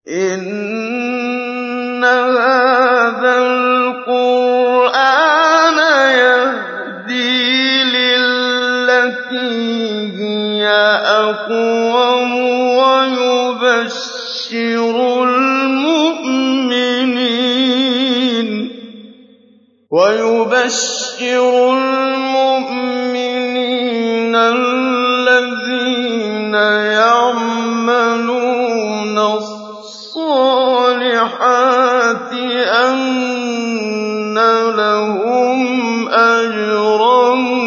إِنَّ هَٰذَا الْقُرْآنَ يَهْدِي لِلَّتِي هِيَ أَقْوَمُ وَيُبَشِّرُ الْمُؤْمِنِينَ الَّذِينَ يَعْمَلُونَ الصَّالِحَاتِ أَنَّ لَهُمْ أَجْرًا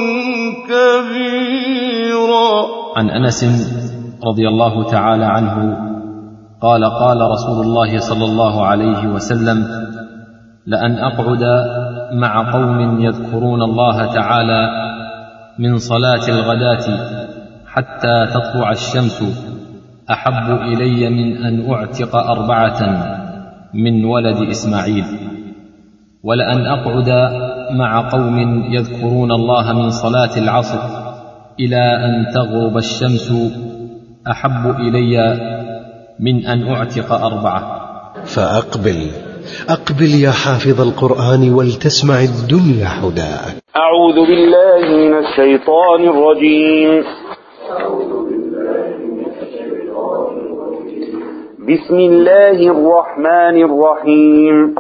كَبِيرًا عن انس رضي الله تعالى عنه قال قال رسول الله صلى الله عليه وسلم لان اقعد مع قوم يذكرون الله تعالى من صلاه الغداه حتى تطلع الشمس احب الي من ان اعتق اربعه من ولد اسماعيل ولان اقعد مع قوم يذكرون الله من صلاه العصر الى ان تغرب الشمس احب الي من ان اعتق اربعه فأقبل أقبل يا حافظ القرآن ولتسمع الدنيا حداك أعوذ بالله من الشيطان الرجيم بسم الله الرحمن الرحيم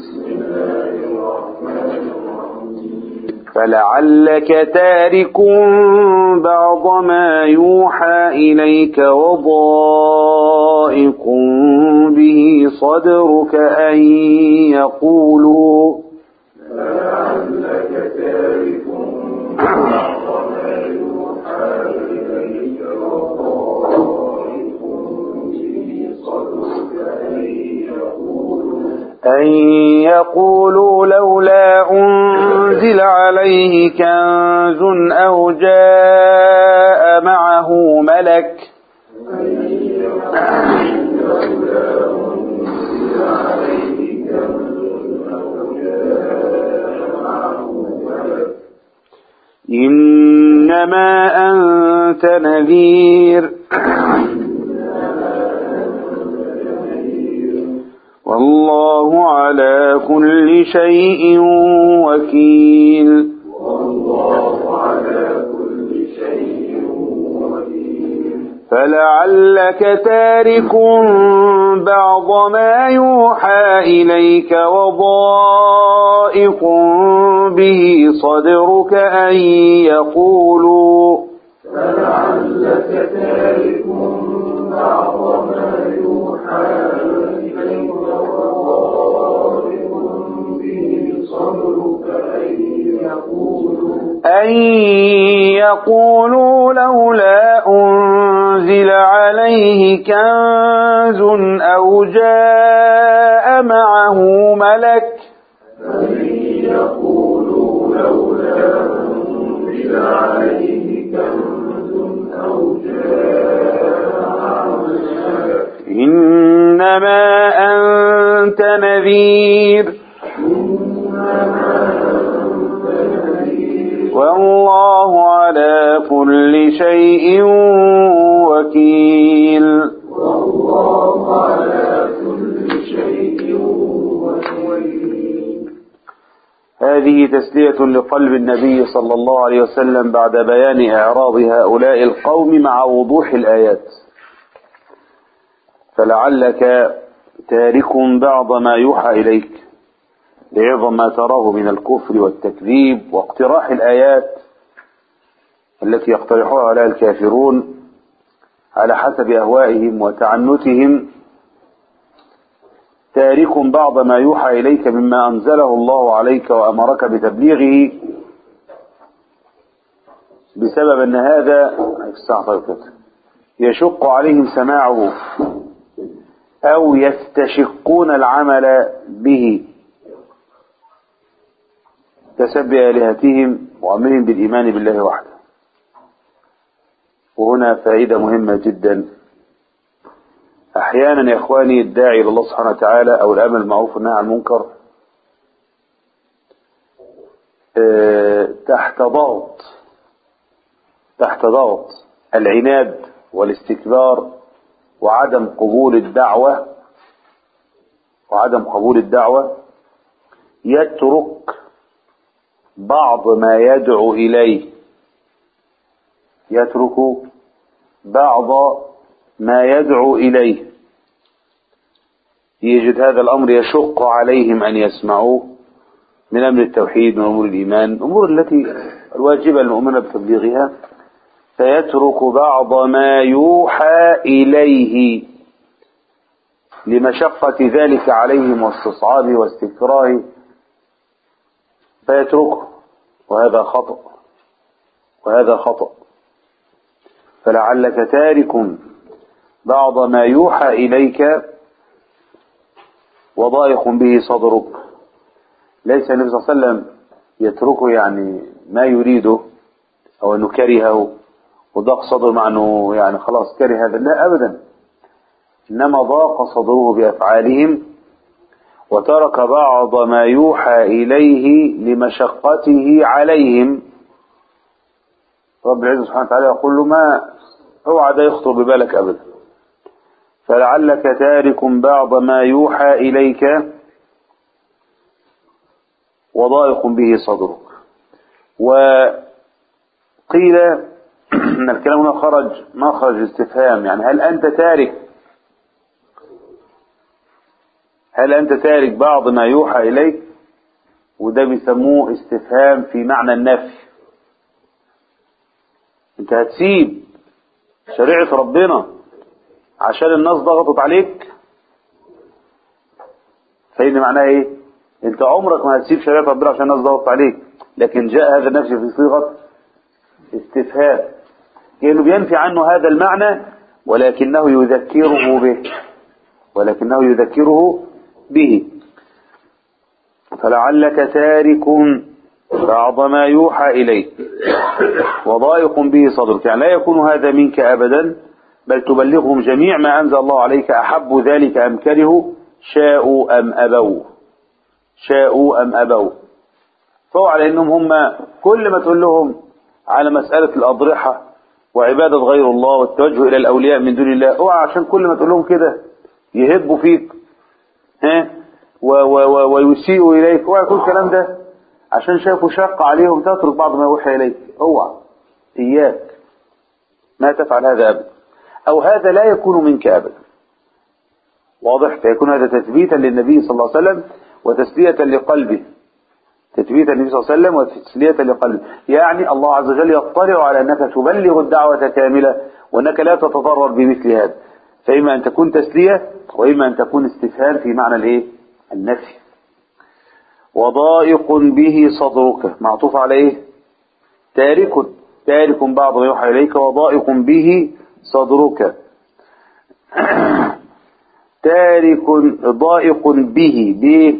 فلعلك تارك بعض ما يوحى إليك وضائق به صدرك أن يقولوا أن يقولوا لولا أنزل عليه كنز أو جاء معه ملك إنما أنت نذير والله على كل شيء وكيل فلعلك تارك بعض ما يوحى إليك وضائق به صدرك أن يقولوا فلعلك تارك بعض ما يوحى إليك وضائق به صدرك أن يقولوا أن يقولوا لولا أنزل عليه كنز أو جاء معه ملك أن يقولوا لولا أنزل عليه كنز أو جاء معه ملك إنما أنت نذير والله على كل شيء وكيل والله على كل شيء وكيل هذه تسلية لقلب النبي صلى الله عليه وسلم بعد بيان إعراض هؤلاء القوم مع وضوح الآيات فلعلك تارك بعض ما يوحى إليك لعظم ما تراه من الكفر والتكذيب واقتراح الآيات التي يقترحها عليها الكافرون على حسب أهوائهم وتعنتهم تارك بعض ما يوحى إليك مما أنزله الله عليك وأمرك بتبليغه بسبب أن هذا يشق عليهم سماعه أو يستشقون العمل به كسب آلهتهم وأمرهم بالإيمان بالله وحده وهنا فائدة مهمة جدا أحيانا يا إخواني الداعي إلى الله سبحانه وتعالى أو الأمر المعروف والنهي عن المنكر تحت ضغط تحت ضغط العناد والاستكبار وعدم قبول الدعوة وعدم قبول الدعوة يترك بعض ما يدعو إليه يترك بعض ما يدعو إليه يجد هذا الأمر يشق عليهم أن يسمعوه من أمر التوحيد من أمور الإيمان الأمور التي الواجبة المؤمنة بتبليغها فيترك بعض ما يوحى إليه لمشقة ذلك عليهم واستصعابه واستكراهه فيتركه وهذا خطأ وهذا خطأ فلعلك تارك بعض ما يوحى إليك وضائق به صدرك ليس النبي صلى الله عليه وسلم يتركه يعني ما يريده أو أنه كرهه وضاق صدره مع أنه يعني خلاص كره هذا لا أبدا إنما ضاق صدره بأفعالهم وترك بعض ما يوحى إليه لمشقته عليهم رب العزة سبحانه وتعالى يقول له ما اوعى ده يخطر ببالك أبدا فلعلك تارك بعض ما يوحى إليك وضائق به صدرك وقيل ان الكلام هنا خرج مخرج استفهام يعني هل انت تارك هل انت تارك بعض ما يوحى اليك وده بيسموه استفهام في معنى النفي انت هتسيب شريعة ربنا عشان الناس ضغطت عليك فإن معناها ايه انت عمرك ما هتسيب شريعة ربنا عشان الناس ضغطت عليك لكن جاء هذا النفي في صيغة استفهام كأنه بينفي عنه هذا المعنى ولكنه يذكره به ولكنه يذكره به فلعلك تارك بعض ما يوحى إليك وضائق به صدرك يعني لا يكون هذا منك أبدا بل تبلغهم جميع ما أنزل الله عليك أحب ذلك أم كرهوا شاءوا أم أبوا شاءوا أم أبوا فهو على أنهم هم كل ما تقول لهم على مسألة الأضرحة وعبادة غير الله والتوجه إلى الأولياء من دون الله اوعى عشان كل ما تقول لهم كده يهبوا فيك ها و و و ويسيئوا إليك اوعى يكون الكلام ده عشان شافوا شق عليهم تترك بعض ما يوحى إليك اوعى إياك ما تفعل هذا أبدا أو هذا لا يكون منك أبدا واضح فيكون هذا تثبيتا للنبي صلى الله عليه وسلم وتسلية لقلبه تثبيتا للنبي صلى الله عليه وسلم وتسلية لقلبه يعني الله عز وجل يطلع على أنك تبلغ الدعوة كاملة وأنك لا تتضرر بمثل هذا فإما أن تكون تسلية وإما أن تكون استفهام في معنى الإيه؟ النفي وضائق به صدرك معطوف على إيه؟ تارك تارك بعض ما يوحى إليك وضائق به صدرك تارك ضائق به به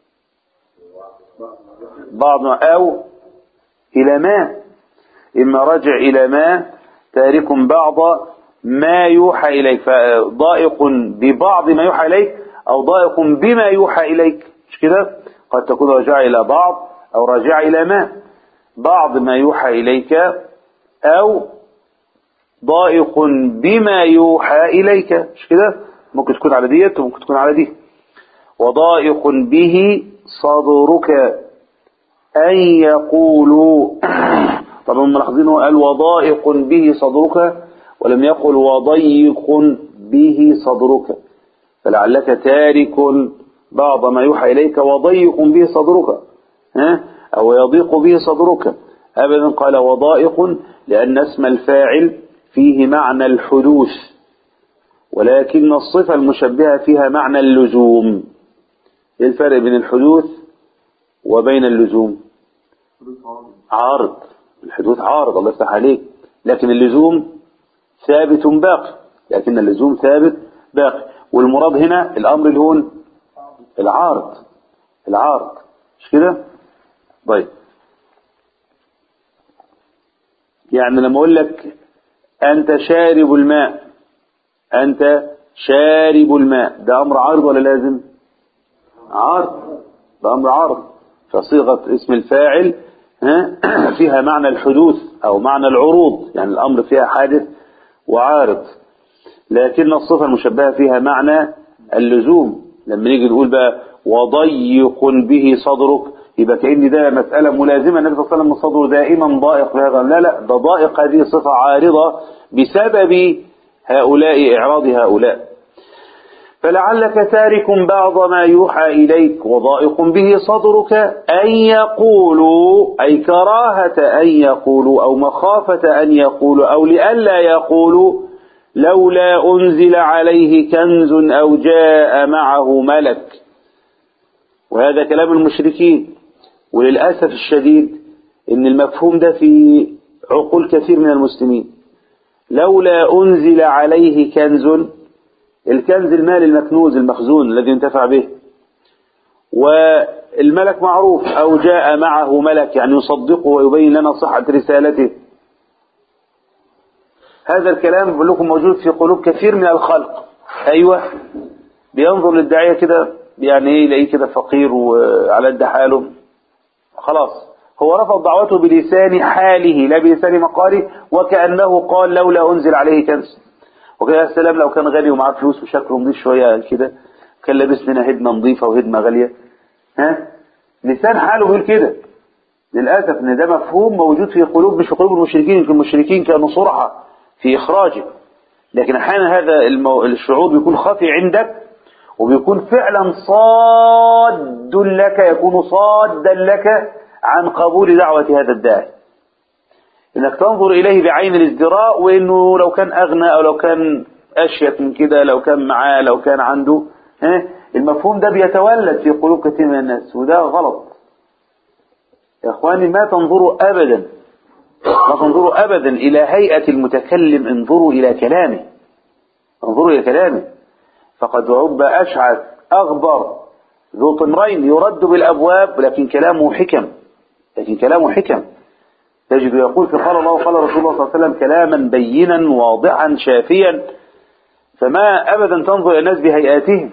بعض أو إلى ما إما رجع إلى ما تارك بعض ما يوحى إليك فضائق ببعض ما يوحى إليك أو ضائق بما يوحى إليك مش كده قد تكون رجع إلى بعض أو رجع إلى ما بعض ما يوحى إليك أو ضائق بما يوحى إليك مش كده ممكن تكون على ديت وممكن تكون على دي وضائق به صدرك أن يقولوا طبعا هم ملاحظين هو قال وضائق به صدرك ولم يقل وضيق به صدرك فلعلك تارك بعض ما يوحى إليك وضيق به صدرك ها أو يضيق به صدرك أبدا قال وضائق لأن اسم الفاعل فيه معنى الحدوث ولكن الصفة المشبهة فيها معنى اللزوم ايه الفرق بين الحدوث وبين اللزوم عارض الحدوث عارض الله يفتح عليك لكن اللزوم ثابت باقي لكن اللزوم ثابت باقي والمراد هنا الأمر اللي هون العارض العارض مش كده طيب يعني لما اقول لك انت شارب الماء انت شارب الماء ده امر عارض ولا لازم عارض ده امر عارض فصيغه اسم الفاعل ها فيها معنى الحدوث او معنى العروض يعني الامر فيها حادث وعارض لكن الصفه المشبهه فيها معنى اللزوم لما نيجي نقول بقى وضيق به صدرك يبقى كأن ده مسألة ملازمة النبي صلى الله عليه وسلم صدره دائما ضائق بهذا لا لا ده ضائق هذه صفة عارضة بسبب هؤلاء إعراض هؤلاء فلعلك تارك بعض ما يوحى إليك وضائق به صدرك أن يقولوا أي كراهة أن يقولوا أو مخافة أن يقولوا أو لئلا يقولوا لولا أنزل عليه كنز أو جاء معه ملك وهذا كلام المشركين وللأسف الشديد إن المفهوم ده في عقول كثير من المسلمين لولا أنزل عليه كنز الكنز المال المكنوز المخزون الذي ينتفع به والملك معروف أو جاء معه ملك يعني يصدقه ويبين لنا صحة رسالته هذا الكلام بقول لكم موجود في قلوب كثير من الخلق أيوة بينظر للداعية كده يعني ايه يلاقيه كده فقير وعلى قد حاله خلاص هو رفض دعوته بلسان حاله لا بلسان مقاله وكأنه قال لولا أنزل عليه كنز وكده يا سلام لو كان غني ومعاه فلوس وشكله نضيف شوية كده كان لابس لنا هدمة نظيفة وهدمة غالية ها لسان حاله بيقول كده للأسف ان ده مفهوم موجود في قلوب مش في قلوب المشركين يمكن المشركين كانوا صرحة في إخراجه لكن أحيانا هذا المو... الشعور بيكون خفي عندك وبيكون فعلا صاد لك يكون صادا لك عن قبول دعوة هذا الداعي انك تنظر اليه بعين الازدراء وانه لو كان اغنى او لو كان اشيك من كده لو كان معاه لو كان عنده ها المفهوم ده بيتولد في قلوب كثير من الناس وده غلط يا اخواني ما تنظروا ابدا ما تنظروا ابدا الى هيئة المتكلم انظروا الى كلامه انظروا الى كلامه فقد رب اشعث اغبر ذو طمرين يرد بالابواب لكن كلامه حكم لكن كلامه حكم تجد يقول في قال الله وقال رسول الله صلى الله عليه وسلم كلاما بينا واضحا شافيا فما أبدا تنظر إلى الناس بهيئاتهم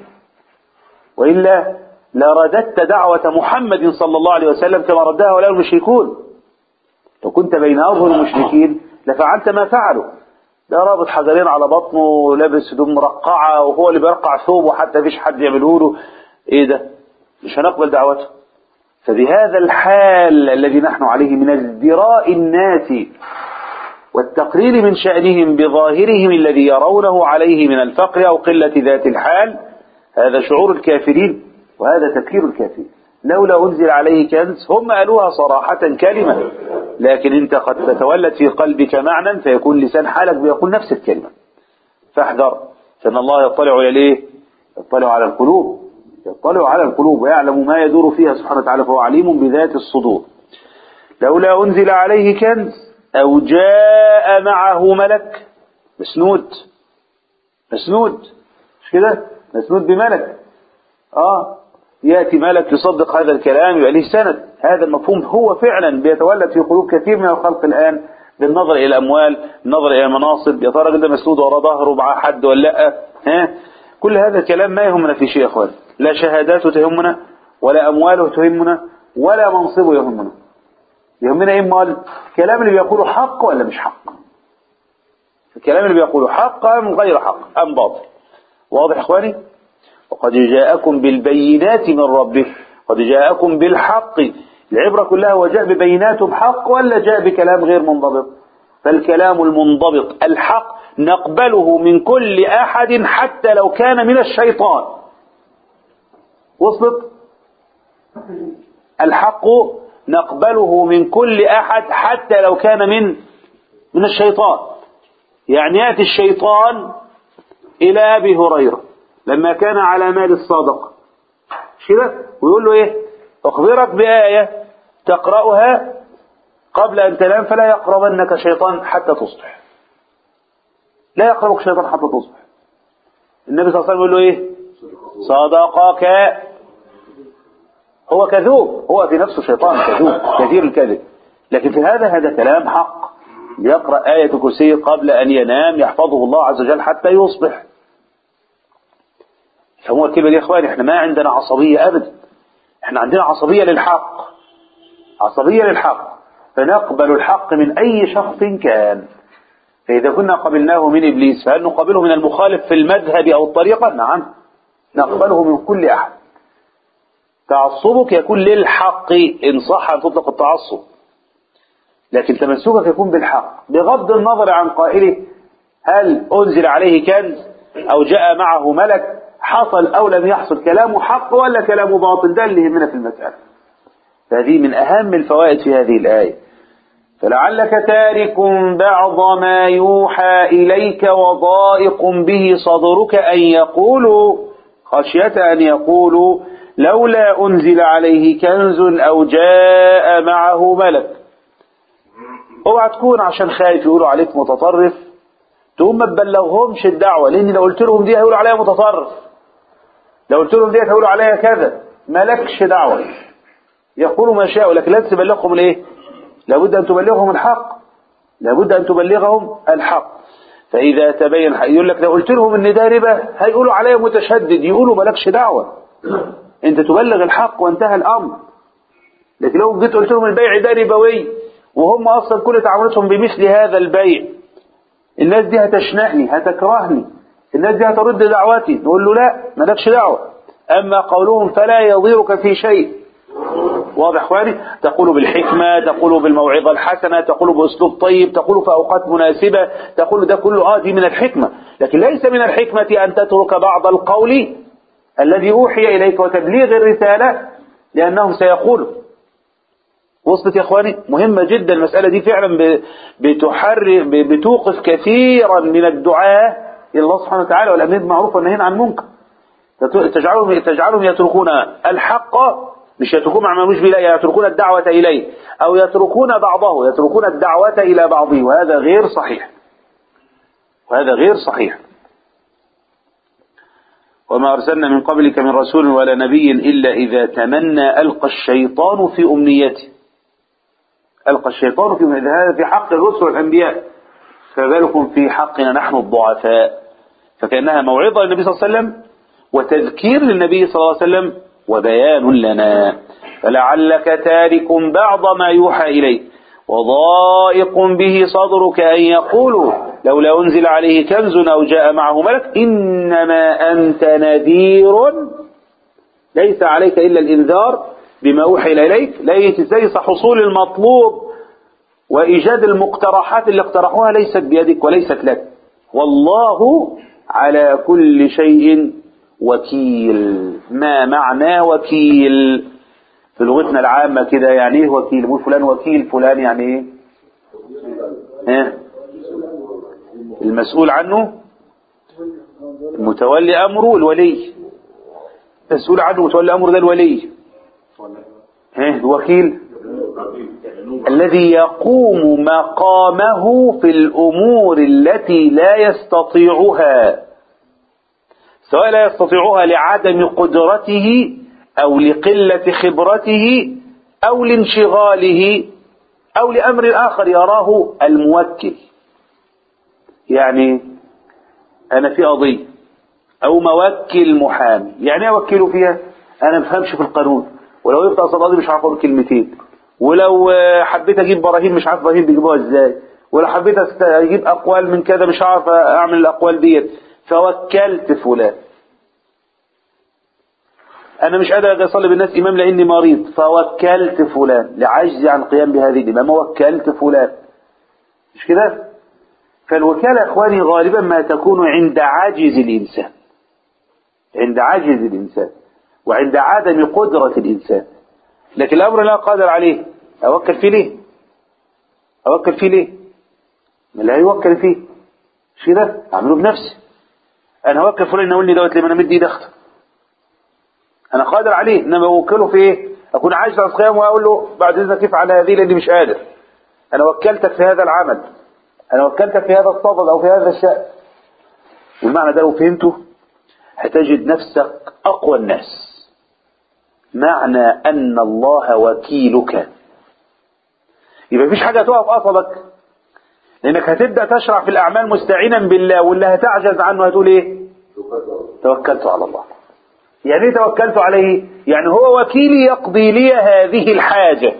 وإلا لرددت دعوة محمد صلى الله عليه وسلم كما ردها هؤلاء المشركون لو كنت بين أظهر المشركين لفعلت ما فعلوا ده رابط حجرين على بطنه لابس هدوم مرقعة وهو اللي بيرقع ثوبه حتى فيش حد يعمله له ايه ده مش هنقبل دعوته فبهذا الحال الذي نحن عليه من ازدراء الناس والتقرير من شأنهم بظاهرهم الذي يرونه عليه من الفقر أو قلة ذات الحال هذا شعور الكافرين وهذا تفكير الكافرين لولا أنزل عليه كنز هم قالوها صراحة كلمة لكن أنت قد تتولد في قلبك معنى فيكون لسان حالك بيقول نفس الكلمة فاحذر فإن الله يطلع إلى إيه؟ يطلع على القلوب يطلع على القلوب ويعلم ما يدور فيها سبحانه وتعالى فهو عليم بذات الصدور لولا أنزل عليه كنز أو جاء معه ملك مسنود مسنود مش كده مسنود بملك آه يأتي ملك يصدق هذا الكلام يبقى له سند هذا المفهوم هو فعلا بيتولد في قلوب كثير من الخلق الآن بالنظر إلى الأموال النظر إلى المناصب يا ترى ده مسنود ورا ظهره مع حد ولا لا ها كل هذا الكلام ما يهمنا في شيء يا اخوان لا شهاداته تهمنا ولا أمواله تهمنا ولا منصبه يهمنا يهمنا ايه مال الكلام اللي بيقوله حق ولا مش حق الكلام اللي بيقوله حق أم غير حق أم باطل واضح اخواني وقد جاءكم بالبينات من ربه قد جاءكم بالحق العبرة كلها هو جاء ببينات بحق ولا جاء بكلام غير منضبط فالكلام المنضبط الحق نقبله من كل أحد حتى لو كان من الشيطان وصلت الحق نقبله من كل أحد حتى لو كان من من الشيطان يعني يأتي الشيطان إلى أبي هريرة لما كان على مال الصادقة مش كده ويقول له إيه أخبرك بآية تقرأها قبل أن تنام فلا يقربنك شيطان حتى تصبح لا يقربك شيطان حتى تصبح النبي صلى الله عليه وسلم يقول له إيه صدقك هو كذوب هو في نفسه شيطان كذوب كثير الكذب لكن في هذا هذا كلام حق يقرأ آية كرسي قبل أن ينام يحفظه الله عز وجل حتى يصبح فهو الكلمة دي يا إخواني إحنا ما عندنا عصبية أبدا إحنا عندنا عصبية للحق عصبية للحق فنقبل الحق من أي شخص كان فإذا كنا قبلناه من إبليس فهل نقبله من المخالف في المذهب أو الطريقة نعم نقبله من كل أحد تعصبك يكون للحق إن صح أن تطلق التعصب لكن تمسكك يكون بالحق بغض النظر عن قائله هل أنزل عليه كنز أو جاء معه ملك حصل أو لم يحصل كلامه حق ولا كلامه باطل ده اللي يهمنا في المسألة فهذه من أهم الفوائد في هذه الآية فلعلك تارك بعض ما يوحى إليك وضائق به صدرك أن يقولوا خشية أن يقولوا لولا أنزل عليه كنز أو جاء معه ملك اوعى تكون عشان خايف يقولوا عليك متطرف تقوم ما تبلغهمش الدعوة لأن لو قلت لهم دي هيقولوا عليها متطرف لو قلت لهم دي هيقولوا عليها كذا مالكش دعوة يقولوا ما شاءوا لكن لازم تبلغهم الايه لابد أن تبلغهم الحق لابد أن تبلغهم الحق فإذا تبين يقول لك لو قلت لهم إن ده ربا هيقولوا عليا متشدد يقولوا مالكش دعوة أنت تبلغ الحق وانتهى الأمر لكن لو جيت قلت لهم البيع ده ربوي وهم أصلا كل تعاملاتهم بمثل هذا البيع الناس دي هتشنقني هتكرهني الناس دي هترد دعوتي نقول له لا مالكش دعوة أما قولهم فلا يضيرك في شيء واضح اخواني تقول بالحكمة تقول بالموعظة الحسنة تقول بأسلوب طيب تقول في أوقات مناسبة تقول ده كله آه دي من الحكمة لكن ليس من الحكمة أن تترك بعض القول الذي أوحي إليك وتبليغ الرسالة لأنهم سيقولوا وصلت يا اخواني مهمة جدا المسألة دي فعلا بتحر بتوقف كثيرا من الدعاة إلى الله سبحانه وتعالى والأمر بالمعروف والنهي عن المنكر تجعلهم تجعلهم يتركون الحق مش يتركون ما عملوش بلا يتركون الدعوة إليه أو يتركون بعضه يتركون الدعوة إلى بعضه وهذا غير صحيح وهذا غير صحيح وما أرسلنا من قبلك من رسول ولا نبي إلا إذا تمنى ألقى الشيطان في أمنيته ألقى الشيطان في أمنيته هذا في حق الرسل والأنبياء فبالكم في حقنا نحن الضعفاء فكأنها موعظة للنبي صلى الله عليه وسلم وتذكير للنبي صلى الله عليه وسلم وبيان لنا فلعلك تارك بعض ما يوحى إليك وضائق به صدرك أن يقولوا لولا أنزل عليه كنز أو جاء معه ملك إنما أنت نذير ليس عليك إلا الإنذار بما أوحي إليك ليس حصول المطلوب وإيجاد المقترحات اللي اقترحوها ليست بيدك وليست لك والله على كل شيء وكيل ما معنى وكيل في لغتنا العامة كده يعني ايه وكيل يقول فلان وكيل فلان يعني ايه ايه المسؤول عنه متولي امره الولي مسؤول عنه متولي امره ده الولي ايه الوكيل الذي يقوم مقامه في الامور التي لا يستطيعها سواء لا يستطيعها لعدم قدرته أو لقلة خبرته أو لانشغاله أو لأمر آخر يراه الموكل يعني أنا في قضية أو موكل محامي يعني أوكله فيها أنا ما بفهمش في القانون ولو يفتح قصاد قاضي مش عارف أقول كلمتين ولو حبيت أجيب براهين مش عارف براهين بيجيبوها إزاي ولو حبيت أجيب أقوال من كذا مش عارف أعمل الأقوال ديت فوكلت فلان أنا مش قادر أجي أصلي بالناس إمام لأني مريض فوكلت فلان لعجزي عن القيام بهذه الإمامة وكلت فلان مش كده؟ فالوكالة يا إخواني غالبا ما تكون عند عاجز الإنسان عند عاجز الإنسان وعند عدم قدرة الإنسان لكن الأمر لا قادر عليه أوكل فيه ليه؟ أوكل فيه ليه؟ من لا يوكل فيه مش كده؟ أعمله بنفسي أنا هوكل فلان يقول لي دوت لما أنا مدي إيدي أخطر انا قادر عليه انما اوكله في ايه اكون عاجز عن القيام واقول له بعد اذنك افعل هذه لاني مش قادر انا وكلتك في هذا العمل انا وكلتك في هذا الصدد او في هذا الشأن والمعنى ده لو فهمته هتجد نفسك اقوى الناس معنى ان الله وكيلك يبقى مفيش حاجه تقف قصدك لانك هتبدا تشرع في الاعمال مستعينا بالله واللي هتعجز عنه هتقول ايه توكلت على الله يعني ايه توكلت عليه يعني هو وكيلي يقضي لي هذه الحاجة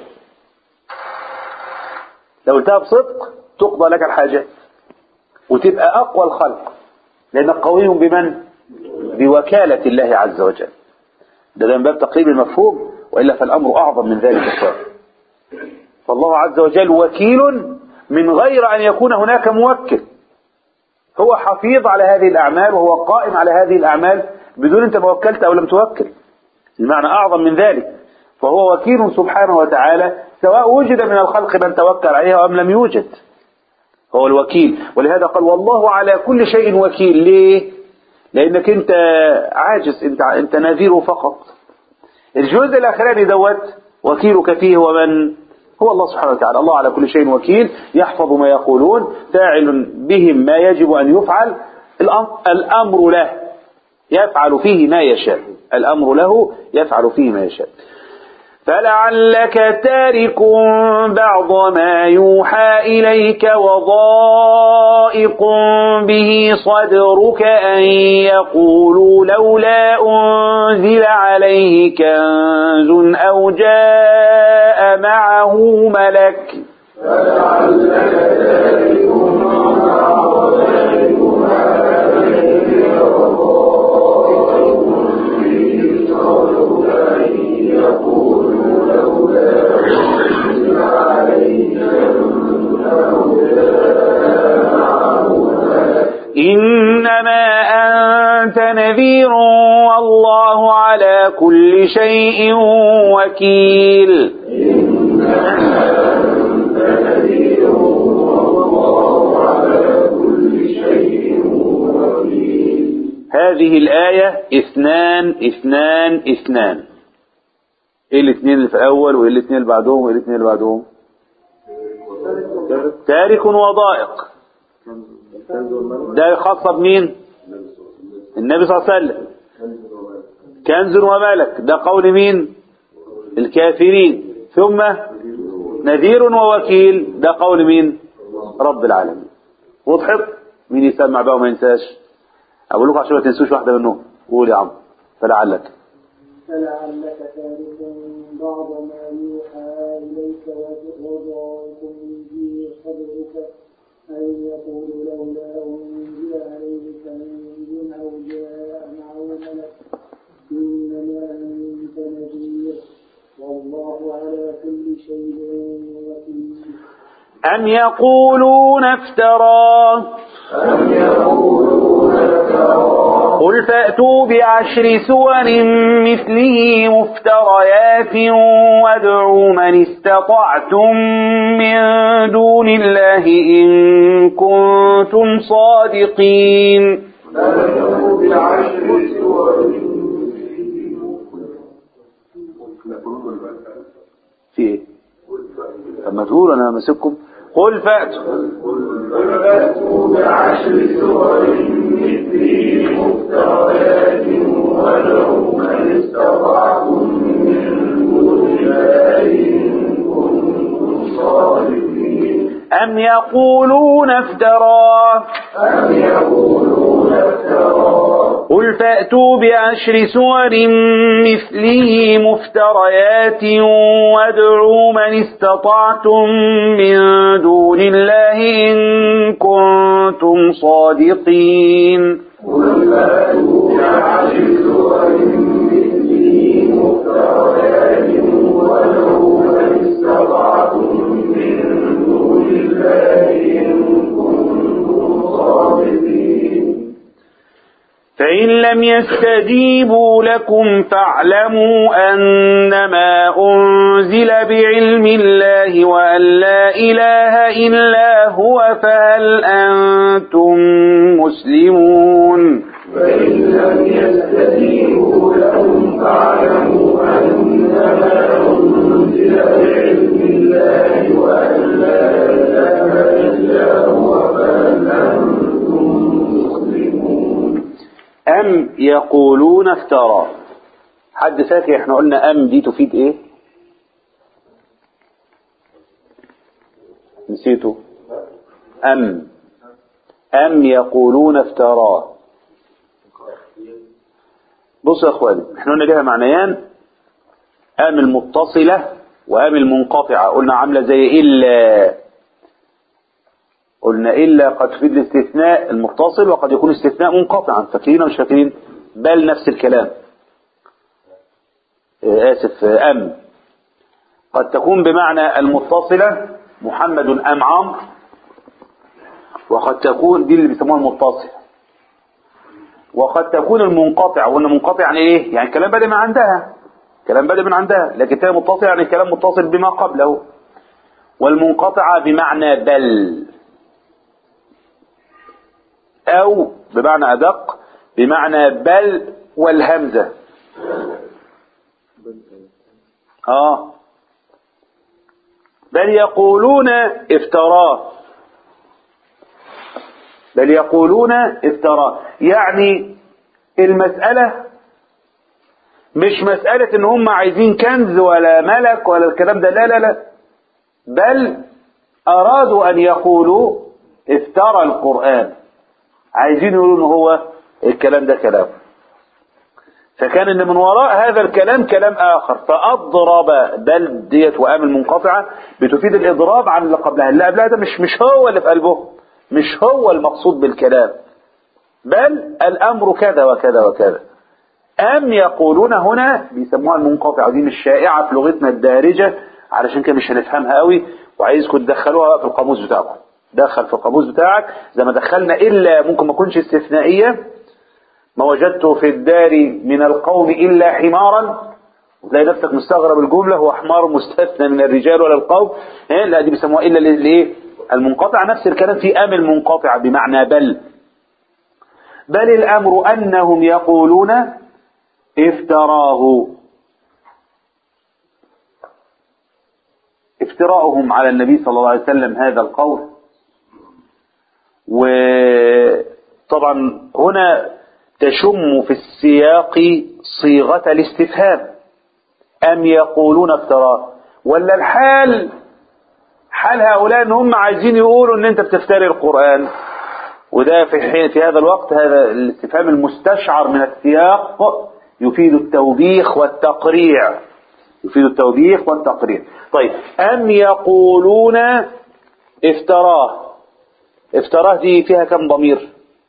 لو قلتها بصدق تقضى لك الحاجات وتبقى أقوى الخلق لأنك قوي بمن بوكالة الله عز وجل ده ده من باب تقريب المفهوم وإلا فالأمر أعظم من ذلك الشر فالله عز وجل وكيل من غير أن يكون هناك موكل هو حفيظ على هذه الأعمال وهو قائم على هذه الأعمال بدون أنت ما وكلت أو لم توكل المعنى أعظم من ذلك فهو وكيل سبحانه وتعالى سواء وجد من الخلق من توكل عليه أم لم يوجد هو الوكيل ولهذا قال والله على كل شيء وكيل ليه لأنك أنت عاجز أنت, انت نذير فقط الجزء الأخراني دوت وكيلك فيه ومن هو الله سبحانه وتعالى الله على كل شيء وكيل يحفظ ما يقولون فاعل بهم ما يجب أن يفعل الأمر له يفعل فيه ما يشاء الأمر له يفعل فيه ما يشاء فلعلك تارك بعض ما يوحى إليك وضائق به صدرك أن يقولوا لولا أنزل عليه كنز أو جاء معه ملك فلعلك تارك بعض ما يوحى إليك وضائق به صدرك أن يقولوا لولا أنزل عليه كنز أو جاء معه ملك إنما أنت نذير والله على كل شيء وكيل هذه الآية اثنان اثنان اثنان ايه الاثنين اللي في الأول وايه الاثنين اللي بعدهم وايه الاثنين اللي بعدهم تارك وضائق ده خاصة بمين النبي صلى الله عليه وسلم كنز وملك ده قول مين الكافرين ثم نذير ووكيل ده قول مين رب العالمين وضحت مين يسمع بقى وما ينساش اقول لكم عشان ما تنسوش واحده منهم قول يا عم فلعلك فلعلك تارك بعض ما يوحى إليك وضائق به صدرك أن يقول لولا أنزل عليه كنز أو جاء معه ملك إنما أنت نذير والله على كل شيء وكيل أم يقولون افتراه قل فأتوا بعشر سور مثله مفتريات وادعوا من استطعتم من دون الله إن كنتم صادقين فلنه بعشر سور في ايه طب ما تقول انا ماسككم قل فأتوا قل فأتوا بعشر سور مثله مفتريات ولو من استطعتم من دون الله إن كنتم صادقين أم يقولون افتراه أم يقولون افتراه قل فأتوا بعشر سور مثله مفتريات وادعوا من استطعتم من دون الله إن كنتم صادقين قل فأتوا بعشر سور مثله مفتريات ولو من استطعتم من دون الله إن كنتم صادقين فإن لم يستجيبوا لكم فاعلموا أنما أنزل بعلم الله وأن لا إله إلا هو فهل أنتم مسلمون فإن لم يستجيبوا لهم فاعلموا أنما أنزل بعلم الله وأن لا إله إلا هو فهل أنتم مسلمون أم يقولون افترى حد فاكر احنا قلنا أم دي تفيد ايه نسيته أم أم يقولون افتراه بصوا يا اخواني احنا قلنا ليها معنيان أم المتصلة وأم المنقطعة قلنا عاملة زي إلا قلنا إلا قد تفيد الاستثناء المتصل وقد يكون استثناء منقطعا فاكرين ولا مش فاكرين بل نفس الكلام آه، آسف آه، أم قد تكون بمعنى المتصلة محمد أم عمرو وقد تكون دي اللي بيسموها المتصلة وقد تكون المنقطع وقلنا منقطع يعني ايه يعني الكلام بدأ من عندها كلام بدأ من عندها لكن تاني متصل يعني الكلام متصل بما قبله والمنقطعة بمعنى بل أو بمعنى أدق بمعنى بل والهمزة آه بل يقولون افتراه بل يقولون افتراه يعني المسألة مش مسألة ان هم عايزين كنز ولا ملك ولا الكلام ده لا لا لا بل ارادوا ان يقولوا افترى القرآن عايزين يقولوا ان هو الكلام ده كلام فكان ان من وراء هذا الكلام كلام اخر فاضرب بل ديت وام المنقطعه بتفيد الاضراب عن اللي قبلها اللي قبلها ده مش مش هو اللي في قلبهم مش هو المقصود بالكلام بل الامر كذا وكذا وكذا ام يقولون هنا بيسموها المنقطعه دي مش شائعه في لغتنا الدارجه علشان كده مش هنفهمها قوي وعايزكم تدخلوها بقى في القاموس بتاعكم دخل في القاموس بتاعك زي ما دخلنا الا ممكن ما تكونش استثنائيه ما وجدت في الدار من القوم إلا حمارا وتلاقي نفسك مستغرب الجملة هو حمار مستثنى من الرجال ولا القوم إيه؟ لا دي بيسموها إلا لإيه المنقطع نفس الكلام في أم المنقطع بمعنى بل بل الأمر أنهم يقولون افتراه افتراؤهم على النبي صلى الله عليه وسلم هذا القول وطبعا هنا تشم في السياق صيغة الاستفهام أم يقولون افتراه ولا الحال حال هؤلاء ان هم عايزين يقولوا ان انت بتفتري القرآن وده في حين في هذا الوقت هذا الاستفهام المستشعر من السياق يفيد التوبيخ والتقريع يفيد التوبيخ والتقريع طيب أم يقولون افتراه افتراه دي فيها كم ضمير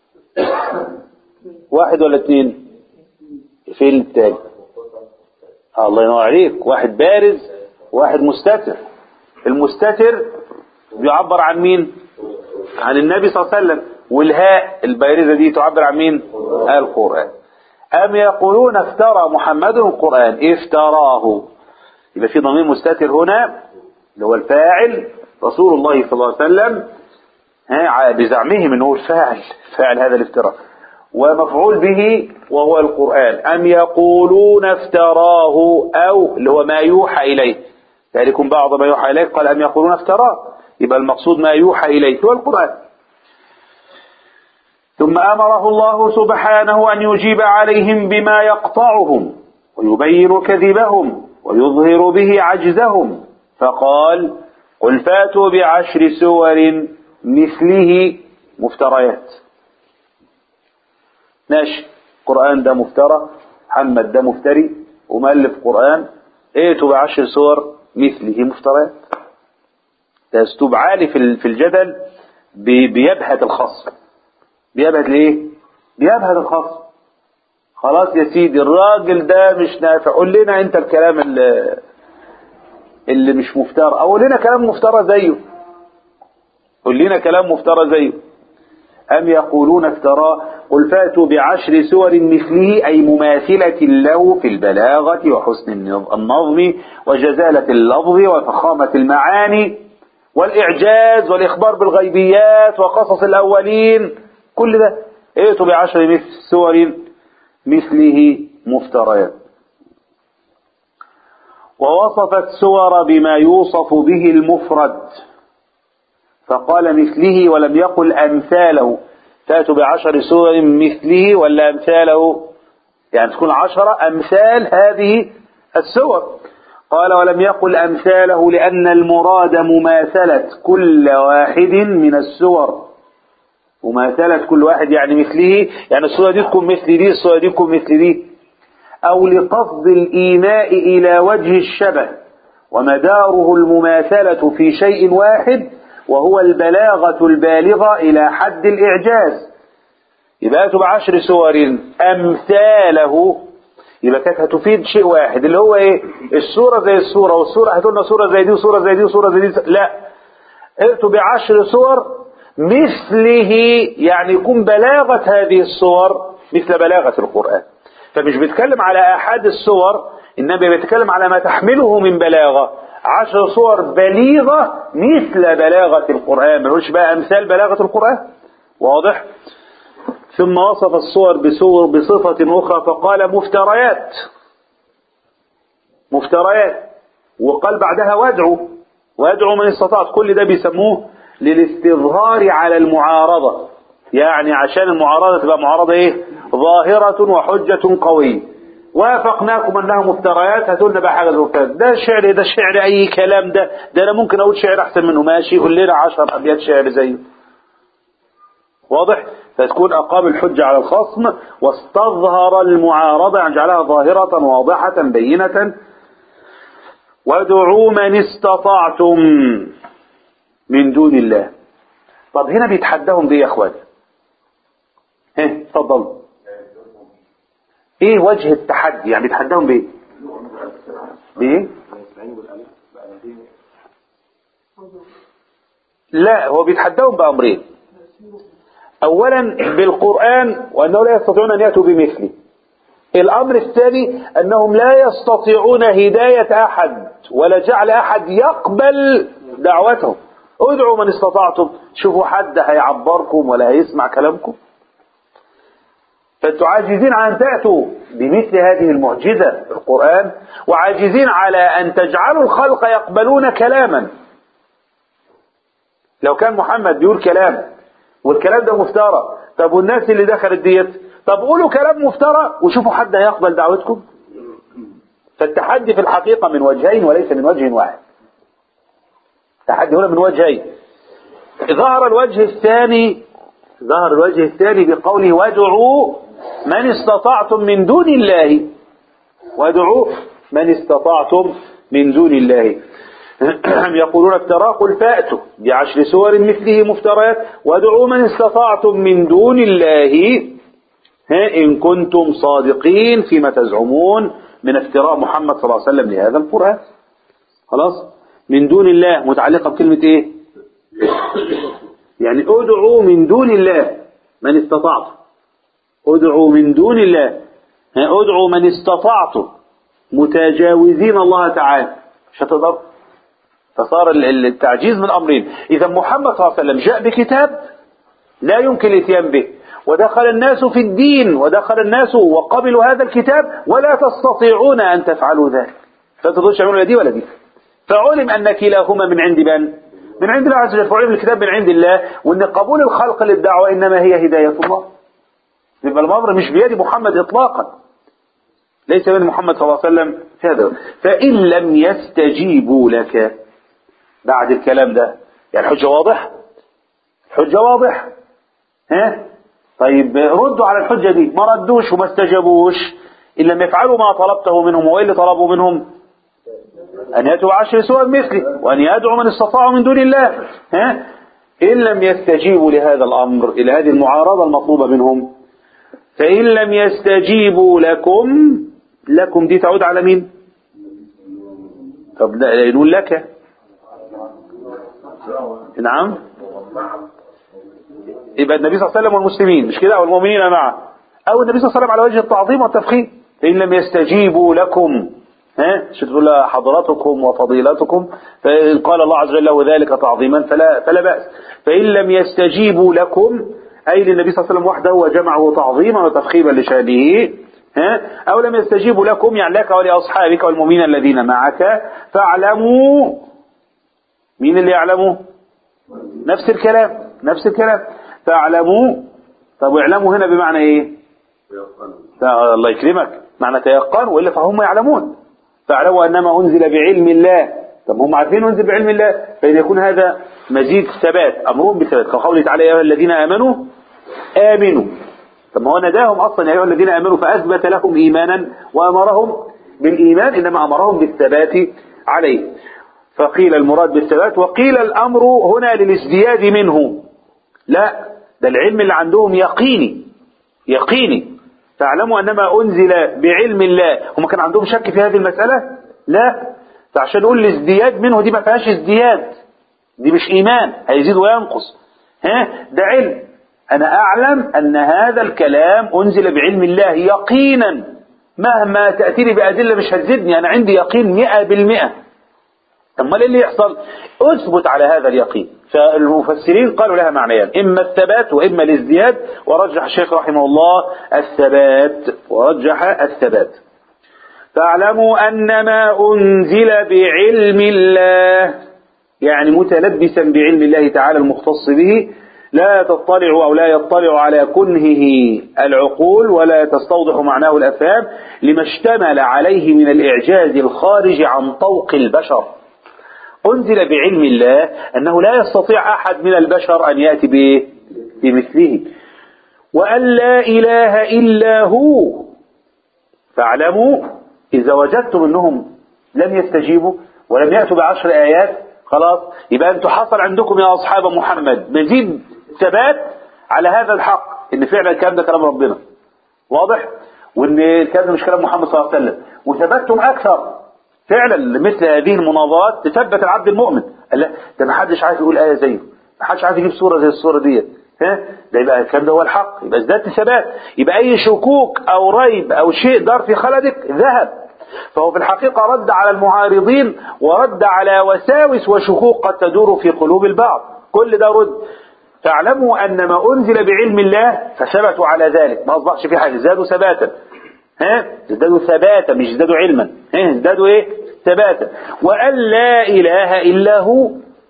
واحد ولا اثنين فين التاني آه الله ينور عليك واحد بارز واحد مستتر المستتر بيعبر عن مين عن النبي صلى الله عليه وسلم والهاء البارزة دي تعبر عن مين القرآن أم يقولون افترى محمد القرآن افتراه يبقى في ضمير مستتر هنا اللي هو الفاعل رسول الله صلى الله عليه وسلم ها بزعمهم انه هو الفاعل فاعل هذا الافتراء ومفعول به وهو القرآن أم يقولون افتراه أو اللي هو ما يوحى إليه ذلكم بعض ما يوحى إليه قال أم يقولون افتراه يبقى المقصود ما يوحى إليه هو القرآن ثم أمره الله سبحانه أن يجيب عليهم بما يقطعهم ويبين كذبهم ويظهر به عجزهم فقال قل فاتوا بعشر سور مثله مفتريات ماشي القرآن ده مفترى محمد ده مفتري ومؤلف قرآن ائتوا بعشر سور مثله مفتريات ده اسلوب عالي في في الجدل بيبهت الخصم بيبهت ليه بيبهت الخصم خلاص يا سيدي الراجل ده مش نافع قول لنا انت الكلام اللي, اللي مش مفترى او قول لنا كلام مفترى زيه قول لنا كلام مفترى زيه أم يقولون افتراه قل فاتوا بعشر سور مثله أي مماثلة له في البلاغة وحسن النظم وجزالة اللفظ وفخامة المعاني والإعجاز والإخبار بالغيبيات وقصص الأولين كل ده ائتوا بعشر مثل سور مثله مفتريات ووصفت سور بما يوصف به المفرد فقال مثله ولم يقل أمثاله تأتوا بعشر سور مثله ولا أمثاله يعني تكون عشرة أمثال هذه السور قال ولم يقل أمثاله لأن المراد مماثلة كل واحد من السور مماثلة كل واحد يعني مثله يعني السورة دي تكون مثل دي السورة دي تكون مثل دي أو لقصد الإيماء إلى وجه الشبه ومداره المماثلة في شيء واحد وهو البلاغة البالغة إلى حد الإعجاز يبقى اتوا بعشر سور امثاله يبقى كانت هتفيد شيء واحد اللي هو ايه السوره زي السوره والسوره هتقولنا سوره زي دي وسوره زي دي وسوره زي دي لا ائتوا بعشر سور مثله يعني يكون بلاغه هذه السور مثل بلاغه القران فمش بيتكلم على احد السور انما بيتكلم على ما تحمله من بلاغه عشر صور بليغه مثل بلاغه القران ما نقولش بقى امثال بلاغه القران واضح ثم وصف الصور بصور بصفة أخرى فقال مفتريات مفتريات وقال بعدها وادعوا وادعوا من استطعت كل ده بيسموه للاستظهار على المعارضة يعني عشان المعارضة تبقى معارضة ايه ظاهرة وحجة قوية وافقناكم انها مفتريات هاتوا لنا بقى حاجه زي كده ده شعر ده شعر اي كلام ده ده انا ممكن اقول شعر احسن منه ماشي قول لنا 10 ابيات شعر زيه واضح فتكون أقام الحجة على الخصم واستظهر المعارضة يعني جعلها ظاهرة واضحة بينة وادعوا من استطعتم من دون الله طب هنا بيتحداهم بيه يا اخوان ها اتفضل ايه وجه التحدي يعني بيتحداهم بايه بايه لا هو بيتحداهم بأمرين أولا بالقرآن وأنه لا يستطيعون أن يأتوا بمثله الأمر الثاني أنهم لا يستطيعون هداية أحد ولا جعل أحد يقبل دعوتهم ادعوا من استطعتم شوفوا حد هيعبركم ولا هيسمع كلامكم فانتوا عاجزين عن أن تأتوا بمثل هذه المعجزة القرآن وعاجزين على أن تجعلوا الخلق يقبلون كلاما لو كان محمد بيقول كلام والكلام ده مفترى طب والناس اللي دخلت ديت طب قولوا كلام مفترى وشوفوا حد هيقبل دعوتكم فالتحدي في الحقيقة من وجهين وليس من وجه واحد التحدي هنا من وجهين ظهر الوجه الثاني ظهر الوجه الثاني بقوله وادعوا من استطعتم من دون الله وادعوا من استطعتم من دون الله يقولون افتراه قل فأتوا بعشر سور مثله مفتريات وادعوا من استطعتم من دون الله ها إن كنتم صادقين فيما تزعمون من افتراء محمد صلى الله عليه وسلم لهذا القرآن خلاص من دون الله متعلقة بكلمة ايه يعني ادعوا من دون الله من استطعتم ادعوا من دون الله ها ادعوا من استطعتم متجاوزين الله تعالى مش هتقدروا فصار التعجيز من أمرين إذا محمد صلى الله عليه وسلم جاء بكتاب لا يمكن الاتيان به ودخل الناس في الدين ودخل الناس وقبلوا هذا الكتاب ولا تستطيعون أن تفعلوا ذلك فتقولش تعملوا دي ولا دي فعلم أن كلاهما من عند من من عند الله عز وجل فعلم الكتاب من عند الله وأن قبول الخلق للدعوة إنما هي هداية الله يبقى الأمر مش بيد محمد إطلاقا ليس بيد محمد صلى الله عليه وسلم هذا فإن لم يستجيبوا لك بعد الكلام ده يعني الحجة واضح الحجة واضح ها طيب ردوا على الحجة دي ما ردوش وما استجابوش إن لم يفعلوا ما طلبته منهم وإيه اللي طلبوا منهم أن يأتوا عشر سور مثلي وأن يدعوا من استطاعوا من دون الله ها إن لم يستجيبوا لهذا الأمر إلى هذه المعارضة المطلوبة منهم فإن لم يستجيبوا لكم لكم دي تعود على مين طب نقول لك نعم يبقى النبي صلى الله عليه وسلم والمسلمين مش كده والمؤمنين معه او النبي صلى الله عليه وسلم على وجه التعظيم والتفخيم فان لم يستجيبوا لكم ها شو تقول حضرتكم وفضيلتكم فإن قال الله عز وجل له ذلك تعظيما فلا فلا بأس فإن لم يستجيبوا لكم أي للنبي صلى الله عليه وسلم وحده وجمعه تعظيما وتفخيما لشانه ها أو لم يستجيبوا لكم يعني لك ولأصحابك والمؤمنين الذين معك فاعلموا مين اللي يعلموا نفس الكلام نفس الكلام فاعلموا طب واعلموا هنا بمعنى ايه الله يكرمك معنى تيقن والا فهم يعلمون فاعلموا انما انزل بعلم الله طب هم عارفين انزل بعلم الله فان يكون هذا مزيد ثبات امرهم بالثبات كقوله تعالى يا ايها الذين امنوا امنوا طب ما هو نداهم اصلا يا ايها الذين امنوا فاثبت لهم ايمانا وامرهم بالايمان انما امرهم بالثبات عليه فقيل المراد بالثبات وقيل الأمر هنا للازدياد منه لا ده العلم اللي عندهم يقيني يقيني فاعلموا أنما أنزل بعلم الله هم كان عندهم شك في هذه المسألة لا فعشان نقول الازدياد منه دي ما فيهاش ازدياد دي مش إيمان هيزيد وينقص ها ده علم أنا أعلم أن هذا الكلام أنزل بعلم الله يقينا مهما تأتيني بأدلة مش هتزيدني أنا عندي يقين مئة بالمئة أما إيه اللي يحصل أثبت على هذا اليقين فالمفسرين قالوا لها معنيان إما الثبات وإما الازدياد ورجح الشيخ رحمه الله الثبات ورجح الثبات فاعلموا أنما أنزل بعلم الله يعني متلبسا بعلم الله تعالى المختص به لا تطلع أو لا يطلع على كنهه العقول ولا تستوضح معناه الأفهام لما اشتمل عليه من الإعجاز الخارج عن طوق البشر أنزل بعلم الله أنه لا يستطيع أحد من البشر أن يأتي بإيه؟ بمثله وأن لا إله إلا هو فاعلموا إذا وجدتم أنهم لم يستجيبوا ولم يأتوا بعشر آيات خلاص يبقى أنتم حصل عندكم يا أصحاب محمد مزيد ثبات على هذا الحق إن فعلا الكلام ده كلام ربنا واضح وإن الكلام ده مش كلام محمد صلى الله عليه وسلم وثبتتم أكثر فعلا مثل هذه المناظرات تثبت العبد المؤمن قال لا ده ما حدش عارف يقول آية زيه ما حدش عارف يجيب صورة زي الصورة ديت ها ده يبقى الكلام ده هو الحق يبقى ازدادت ثبات يبقى أي شكوك أو ريب أو شيء دار في خلدك ذهب فهو في الحقيقة رد على المعارضين ورد على وساوس وشكوك قد تدور في قلوب البعض كل ده رد فاعلموا أن ما أنزل بعلم الله فثبتوا على ذلك ما أصبحش في حاجة زادوا ثباتا ها ازدادوا ثباتا مش ازدادوا علما ها ازدادوا ايه ثباتا وأن لا إله إلا هو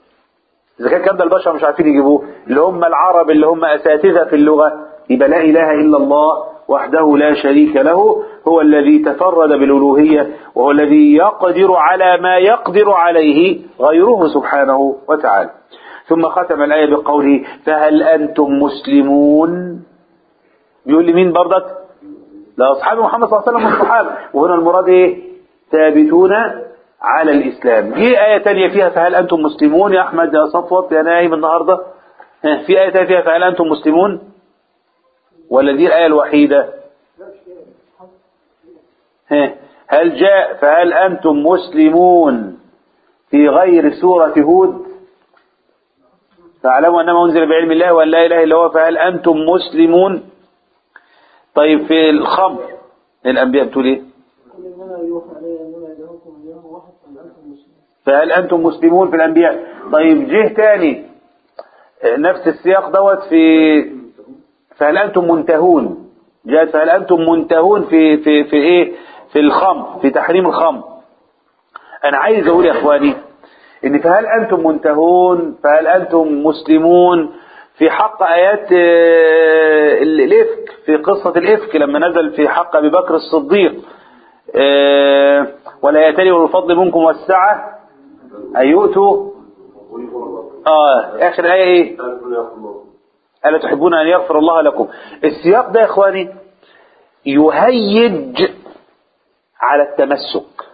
إذا كان كان ده البشر مش عارفين يجيبوه اللي هم العرب اللي هم أساتذة في اللغة يبقى لا إله إلا الله وحده لا شريك له هو الذي تفرد بالألوهية وهو الذي يقدر على ما يقدر عليه غيره سبحانه وتعالى ثم ختم الآية بقوله فهل أنتم مسلمون بيقول لمين برضك لأصحاب محمد صلى الله عليه وسلم والصحابة وهنا المراد إيه ثابتون على الإسلام جه آية تانية فيها فهل أنتم مسلمون يا أحمد يا صفوت يا نايم النهاردة ها، في آية تانية فيها فهل أنتم مسلمون ولا دي الآية الوحيدة ها، هل جاء فهل أنتم مسلمون في غير سورة هود فاعلموا أنما أنزل بعلم الله وأن لا إله إلا هو فهل أنتم مسلمون طيب في الخمر الأنبياء بتقول إيه قل إنما يوحى إلي أنما إلهكم إله واحد فأنتم مسلمون فهل أنتم مسلمون في الأنبياء طيب جه تاني آه، نفس السياق دوت في فهل أنتم منتهون جاءت فهل أنتم منتهون في في في إيه في الخمر في تحريم الخمر أنا عايز أقول يا إخواني إن فهل أنتم منتهون فهل أنتم مسلمون في حق آيات آه، الإفك في قصة الإفك لما نزل في حق أبي بكر الصديق آه، ولا يأتني أولو الفضل منكم والسعة أن يؤتوا آه آخر آية إيه ألا تحبون أن يغفر الله لكم السياق ده يا إخواني يهيج على التمسك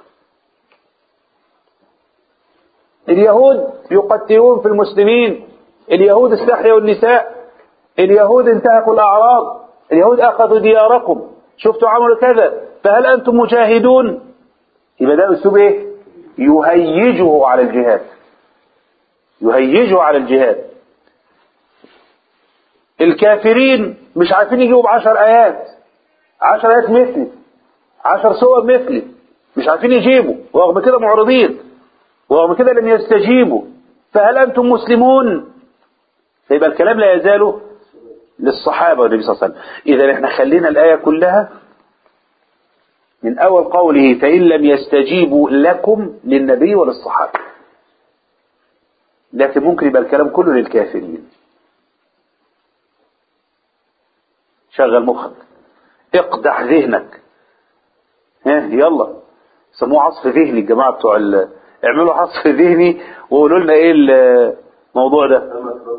اليهود يقتلون في المسلمين اليهود استحيوا النساء اليهود انتهكوا الأعراض اليهود أخذوا دياركم شفتوا عملوا كذا فهل أنتم مجاهدون يبقى ده أسلوب إيه يهيجه على الجهاد يهيجه على الجهاد الكافرين مش عارفين يجيبوا بعشر آيات عشر آيات مثلي عشر سور مثلي مش عارفين يجيبوا ورغم كده معرضين ورغم كده لم يستجيبوا فهل أنتم مسلمون فيبقى الكلام لا يزال للصحابة والنبي صلى الله عليه وسلم إذا احنا خلينا الآية كلها من أول قوله فإن لم يستجيبوا لكم للنبي وللصحابة لكن ممكن يبقى الكلام كله للكافرين شغل مخك اقدح ذهنك ها يلا سموه عصف ذهني الجماعة بتوع ال... اعملوا عصف ذهني وقولوا لنا ايه الموضوع ده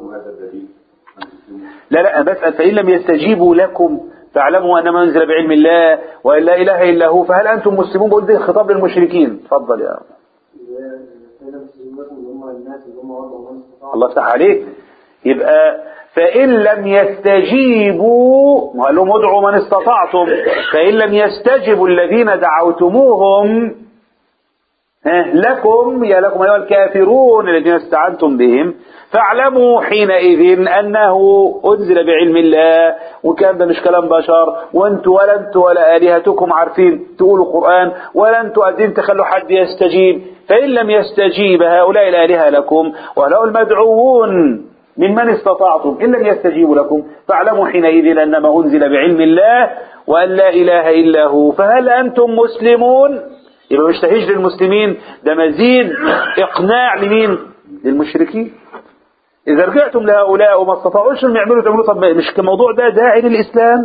لا لا أنا بسأل فإن لم يستجيبوا لكم فاعلموا أنما أنزل بعلم الله وأن لا إله إلا هو فهل أنتم مسلمون بقول ده خطاب للمشركين اتفضل يا فإن مسلمكم اللي هم الناس اللي هم وضعوا من استطاع الله يفتح عليك يبقى فإن لم يستجيبوا قال لهم ادعوا من استطعتم فإن لم يستجبوا الذين دعوتموهم ها، لكم يا لكم أيها الكافرون الذين استعنتم بهم فاعلموا حينئذ أنه أنزل بعلم الله وكان ده مش كلام بشر وانتوا ولا انتوا ولا آلهتكم عارفين تقولوا قرآن ولا انتوا قادرين تخلوا حد يستجيب فإن لم يستجيب هؤلاء الآلهة لكم وهؤلاء المدعوون ممن استطعتم إن لم يستجيبوا لكم فاعلموا حينئذ أنما أنزل بعلم الله وأن لا إله إلا هو فهل أنتم مسلمون يبقى مش تهيج للمسلمين ده مزيد إقناع لمين للمشركين إذا رجعتم لهؤلاء وما استطاعوش أن يعملوا تعملوا طب مش الموضوع ده داعي للإسلام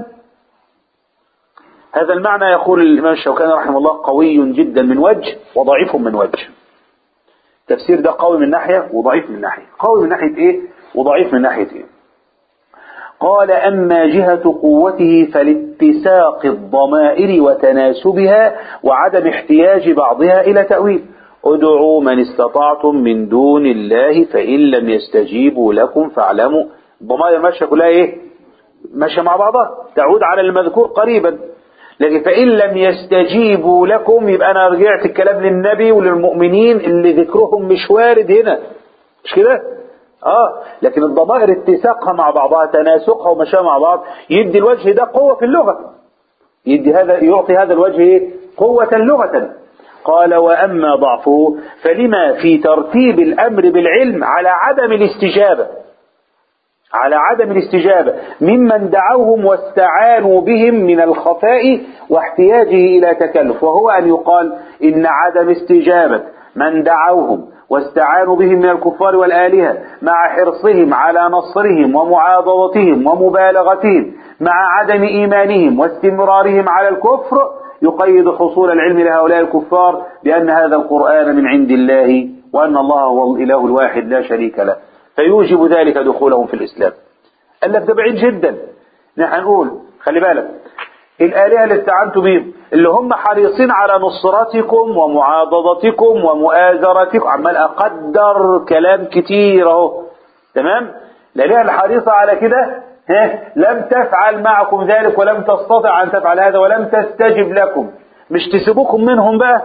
هذا المعنى يقول الإمام الشوكاني رحمه الله قوي جدا من وجه وضعيف من وجه التفسير ده قوي من ناحية وضعيف من ناحية قوي من ناحية إيه وضعيف من ناحية إيه قال أما جهة قوته فلاتساق الضمائر وتناسبها وعدم احتياج بعضها إلى تأويل ادعوا من استطعتم من دون الله فإن لم يستجيبوا لكم فاعلموا الضمائر ماشية كلها إيه ماشية مع بعضها تعود على المذكور قريبا لكن فإن لم يستجيبوا لكم يبقى أنا رجعت الكلام للنبي وللمؤمنين اللي ذكرهم مش وارد هنا مش كده اه لكن الضمائر اتساقها مع بعضها تناسقها ومشاها مع بعض يدي الوجه ده قوة في اللغة يدي هذا يعطي هذا الوجه إيه؟ قوة لغة قال وأما ضعفه فلما في ترتيب الأمر بالعلم على عدم الاستجابة على عدم الاستجابة ممن دعوهم واستعانوا بهم من الخفاء واحتياجه إلى تكلف وهو أن يقال إن عدم استجابة من دعوهم واستعانوا بهم من الكفار والآلهة مع حرصهم على نصرهم ومعاضدتهم ومبالغتهم مع عدم إيمانهم واستمرارهم على الكفر يقيد حصول العلم لهؤلاء الكفار بأن هذا القرآن من عند الله وأن الله هو الإله الواحد لا شريك له فيوجب ذلك دخولهم في الإسلام قال لك ده بعيد جدا نحن نقول خلي بالك الآلهة اللي استعنتوا بيهم اللي هم حريصين على نصرتكم ومعاضدتكم ومؤازرتكم عمال أقدر كلام كتير أهو تمام الآلهة الحريصة على كده ها لم تفعل معكم ذلك ولم تستطع أن تفعل هذا ولم تستجب لكم مش تسيبوكم منهم بقى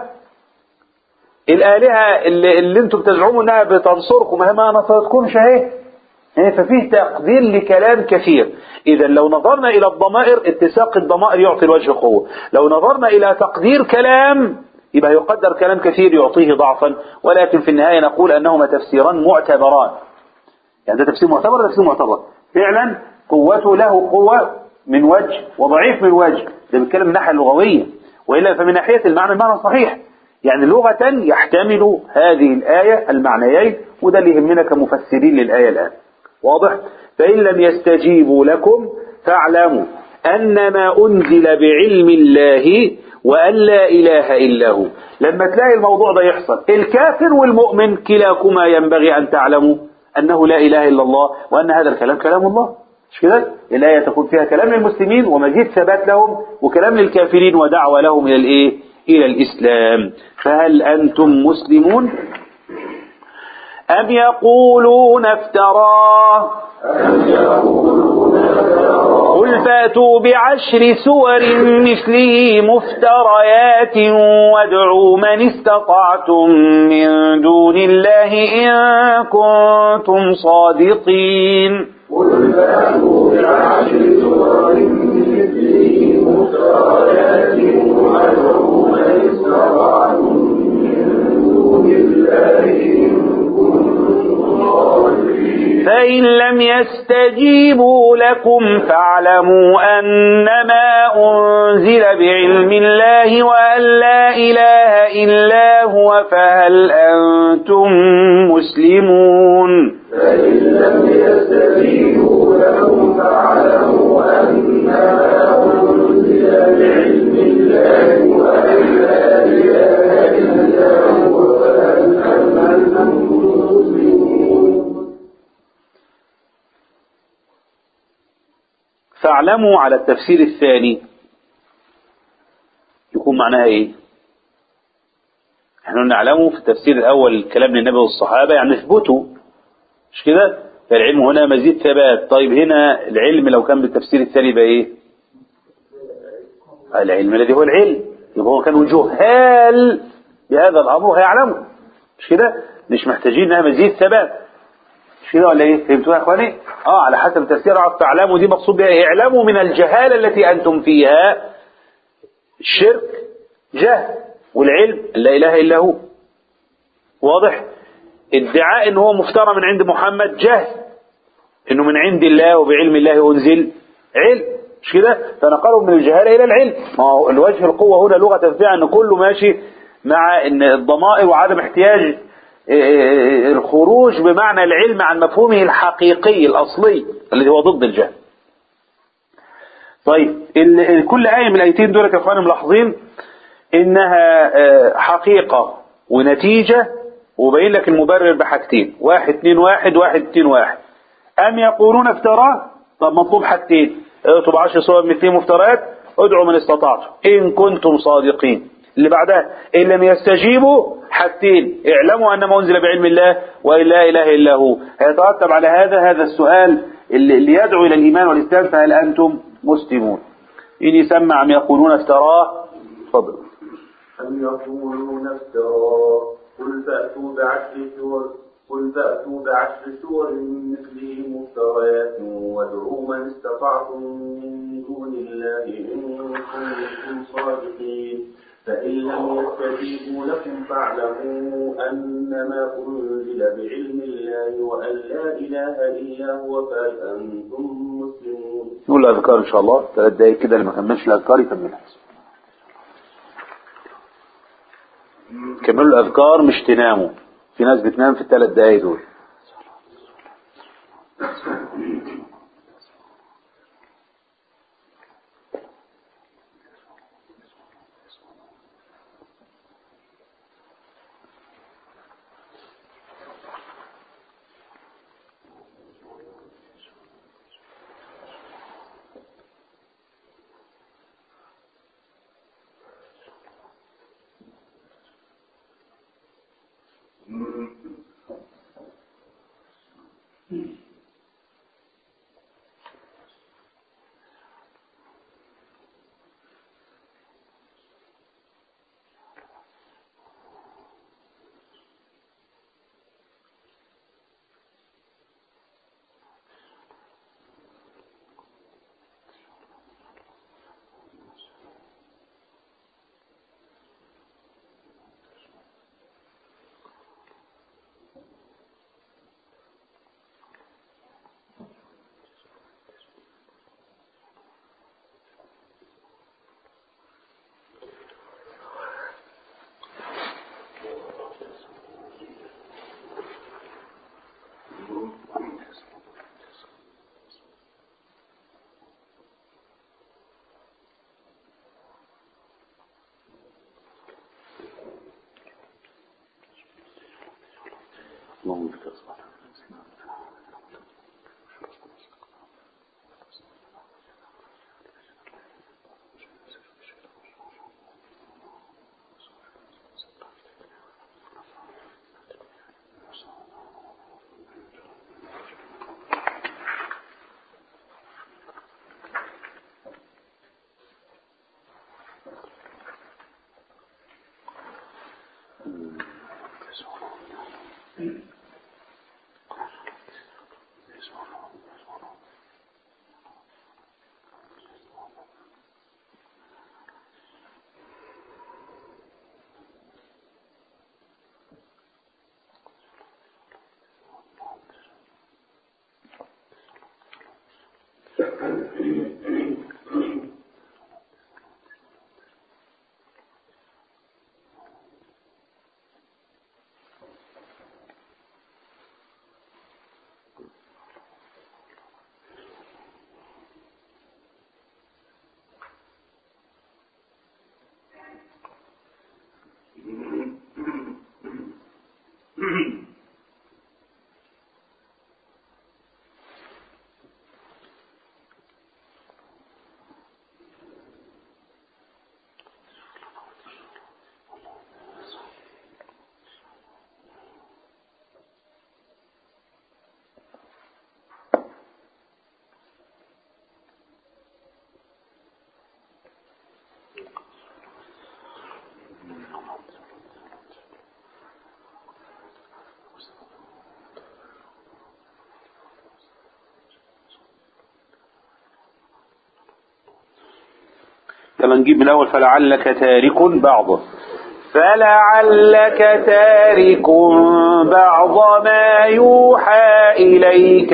الآلهة اللي, اللي انتم بتزعموا انها بتنصركم هي ما نصرتكمش اهي ففيه تقدير لكلام كثير إذا لو نظرنا إلى الضمائر اتساق الضمائر يعطي الوجه قوة لو نظرنا إلى تقدير كلام يبقى يقدر كلام كثير يعطيه ضعفا ولكن في النهاية نقول أنهما تفسيران معتبران يعني ده تفسير معتبر ده تفسير معتبر فعلا قوته له قوة من وجه وضعيف من وجه ده بيتكلم من الناحية اللغوية وإلا فمن ناحية المعنى المعنى صحيح يعني لغة يحتمل هذه الآية المعنيين وده اللي يهمنا كمفسرين للآية الآن واضح فإن لم يستجيبوا لكم فاعلموا أنما أنزل بعلم الله وأن لا إله إلا هو لما تلاقي الموضوع ده يحصل الكافر والمؤمن كلاكما ينبغي أن تعلموا أنه لا إله إلا الله وأن هذا الكلام كلام الله مش كده الآية تكون فيها كلام للمسلمين ومزيد ثبات لهم وكلام للكافرين ودعوة لهم إلى الإيه إلى الإسلام فهل أنتم مسلمون أم يقولون افتراه قل فاتوا بعشر سور مثله مفتريات وادعوا من استطعتم من دون الله إن كنتم صادقين قل فاتوا بعشر سور مثله مفتريات وادعوا من استطعتم من دون الله إن كنتم صادقين فإن لم يستجيبوا لكم فاعلموا أنما أنزل بعلم الله وأن لا إله إلا هو فهل أنتم مسلمون فإن لم يستجيبوا لهم فاعلموا أنما أنزل بعلم الله وأن لا إله إلا هو فهل أنتم مسلمون فاعلموا على التفسير الثاني يكون معناها ايه احنا نعلموا في التفسير الاول الكلام للنبي والصحابة يعني اثبتوا مش كده فالعلم هنا مزيد ثبات طيب هنا العلم لو كان بالتفسير الثاني يبقى ايه العلم الذي هو العلم يبقى هو كانوا جهال بهذا الامر وهيعلموا مش كده مش محتاجين انها مزيد ثبات مش كده ولا ايه فهمتوا يا اخواني اه على حسب تفسير عرف تعلموا دي مقصود بها إيه؟ اعلموا من الجهاله التي انتم فيها الشرك جهل والعلم لا اله الا هو واضح ادعاء ان هو مفترى من عند محمد جهل انه من عند الله وبعلم الله انزل علم مش كده فنقلهم من الجهاله الى العلم ما هو الوجه القوه هنا لغه فيها ان كله ماشي مع ان الضمائر وعدم احتياج الخروج بمعنى العلم عن مفهومه الحقيقي الاصلي الذي هو ضد الجهل طيب ال- كل آية من الآيتين دول يا اخواني ملاحظين إنها آه، حقيقة ونتيجة وبين لك المبرر بحاجتين واحد اتنين واحد واحد اتنين واحد أم يقولون افتراه طب مطلوب حاجتين اكتب عشر صور مثلي مفتريات ادعوا من استطعتم إن كنتم صادقين اللي بعدها إن لم يستجيبوا حاجتين اعلموا أن ما أنزل بعلم الله وإن لا إله إلا هو هيترتب على هذا هذا السؤال اللي اللي يدعو إلى الإيمان والإسلام فهل أنتم مسلمون إن يسمع أم يقولون افتراه تفضل أم يقولون افتراه قل فأتوا بعشر سور قل فأتوا بعشر سور مثله مفتريات وادعوا من استطعتم من دون الله إن كنتم صادقين فإن لم يستجيبوا لكم فاعلموا أنما أنزل بعلم الله وأن لا إله إلا هو فهل أنتم مسلمون نقول الأذكار إن شاء الله ثلاث دقايق كده اللي ما كملش الأذكار يكملها كملوا الأذكار مش تناموا في ناس بتنام في الثلاث دقايق دول اللهم بك أصبحت يلا نجيب من الأول فلعلك تارك بعضه فلعلك تارك بعض ما يوحى إليك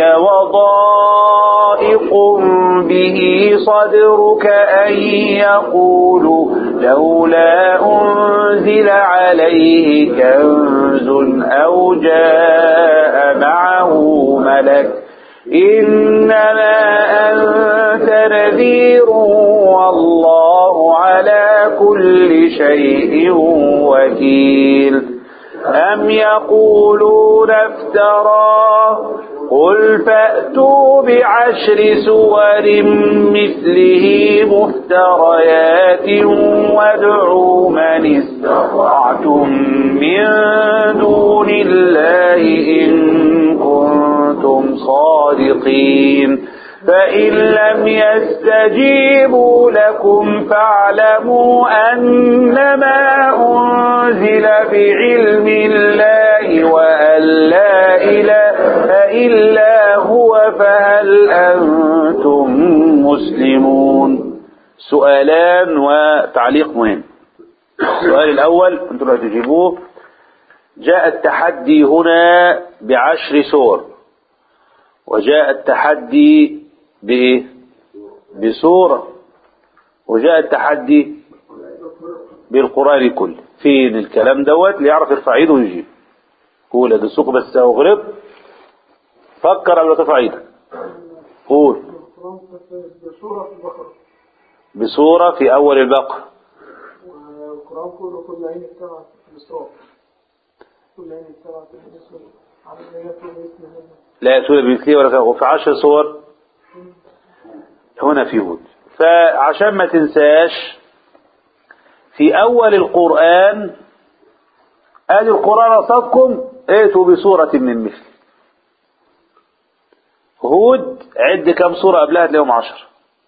وضائق به صدرك أن يقولوا لولا أنزل عليه كنز أو جاء معه ملك إنما أنت نذير والله على كل شيء وكيل أم يقولون افتراه قل فأتوا بعشر سور مثله مفتريات وادعوا من استطعتم من دون الله إن كنتم صادقين فإن لم يستجيبوا لكم فاعلموا أنما أنزل بعلم الله وأن لا إله إلا هو فهل أنتم مسلمون سؤالان وتعليق مهم السؤال الأول أنتم تجيبوه جاء التحدي هنا بعشر سور وجاء التحدي بإيه؟ بسورة وجاء التحدي بالقرآن كله فين الكلام دوت اللي يعرف يرفع ايده ويجيب قول هذا السوق بس أغرب فكر قبل ما ترفع ايدك قول بصورة في البقرة بسورة في أول البقرة والقرآن كله كل عين اتبعت في الإسراء كل عين اتبعت في الإسراء على الآيات باسم هذا لا يأتون بمثله ولا كذا وفي عشر صور هنا في هود فعشان ما تنساش في أول القرآن آل القرآن صدكم ائتوا بسورة من مثل هود عد كم سورة قبلها تلاقيهم عشر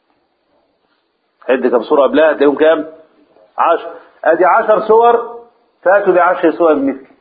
عد كم سورة قبلها تلاقيهم كم عشر ادي عشر سور فاتوا بعشر سور من مثل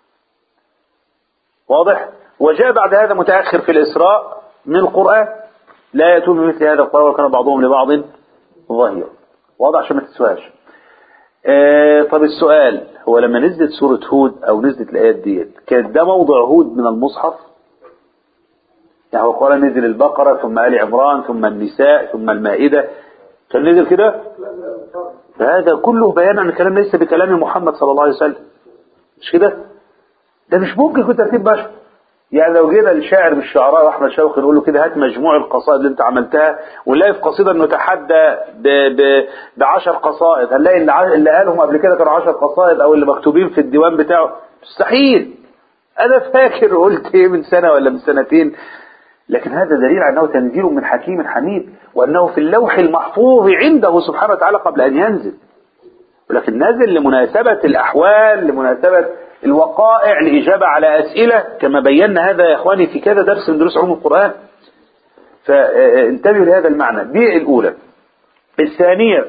واضح وجاء بعد هذا متأخر في الإسراء من القرآن لا يأتون بمثل هذا القرآن وكان بعضهم لبعض ظهير واضح عشان ما تسواش آه طب السؤال هو لما نزلت سورة هود أو نزلت الآيات ديت كان ده موضع هود من المصحف يعني هو القرآن نزل البقرة ثم آل عمران ثم النساء ثم المائدة كان نزل كده فهذا كله بيان أن الكلام ليس بكلام محمد صلى الله عليه وسلم مش كده ده مش ممكن يكون ترتيب بشر يعني لو جينا لشاعر من الشعراء واحمد شوقي نقول له كده هات مجموع القصائد اللي انت عملتها ونلاقي في قصيده انه تحدى ب ب بعشر قصائد هنلاقي اللي, ع- اللي قالهم قبل كده كانوا عشر قصائد او اللي مكتوبين في الديوان بتاعه مستحيل انا فاكر قلت ايه من سنه ولا من سنتين لكن هذا دليل على انه تنزيل من حكيم حميد وانه في اللوح المحفوظ عنده سبحانه وتعالى قبل ان ينزل ولكن نازل لمناسبة الأحوال لمناسبة الوقائع لإجابة على أسئلة كما بينا هذا يا إخواني في كذا درس من دروس علوم القرآن فانتبهوا لهذا المعنى دي الأولى الثانية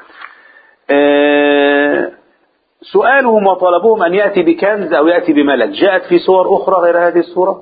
آه، سؤالهم وطلبهم أن يأتي بكنز أو يأتي بملك جاءت في صور أخرى غير هذه الصورة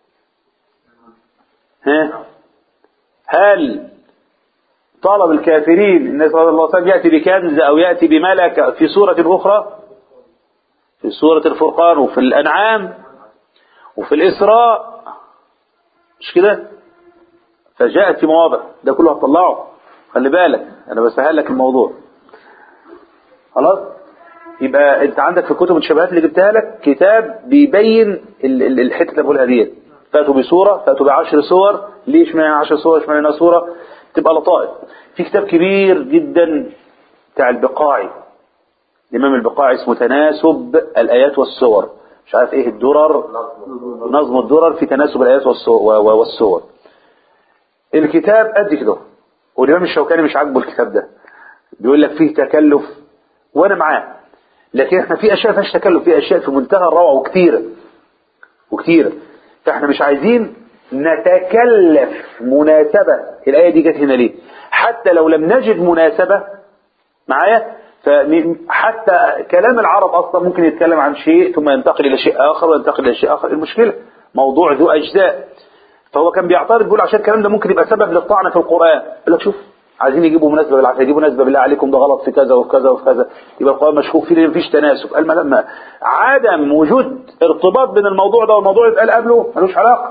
ها هل طلب الكافرين النبي صلى الله عليه وسلم يأتي بكنز أو يأتي بملك في سورة أخرى في سورة الفرقان وفي الأنعام وفي الإسراء مش كده فجاءت في مواضع ده كله هتطلعه خلي بالك أنا بسهل لك الموضوع خلاص يبقى انت عندك في كتب الشبهات اللي جبتها لك كتاب بيبين ال- ال- الحته اللي بقولها ديت فاتوا بصوره فاتوا بعشر صور ليه اشمعنى 10 صور اشمعنى صوره تبقى لطائف في كتاب كبير جدا بتاع البقاعي الامام البقاعي اسمه تناسب الايات والصور مش عارف ايه الدرر نظم الدرر في تناسب الايات والصو- و- و- والصور الكتاب قد كده والامام الشوكاني مش عاجبه الكتاب ده بيقول لك فيه تكلف وانا معاه لكن احنا في اشياء فيهاش تكلف في اشياء في منتهى الروعه وكتيره وكتيره فاحنا مش عايزين نتكلف مناسبه الايه دي جت هنا ليه حتى لو لم نجد مناسبه معايا فحتى كلام العرب اصلا ممكن يتكلم عن شيء ثم ينتقل الى شيء اخر وينتقل الى شيء اخر المشكله موضوع ذو اجزاء فهو كان بيعترض بيقول عشان الكلام ده ممكن يبقى سبب للطعن في القران يقول لك شوف عايزين يجيبوا مناسبة بالعافية يجيبوا مناسبة بالله عليكم ده غلط في كذا وفي كذا وفي كذا يبقى القرآن مشكوك فيه لأن مفيش تناسب قال ما لما عدم وجود ارتباط بين الموضوع ده والموضوع اللي اتقال قبله ملوش علاقة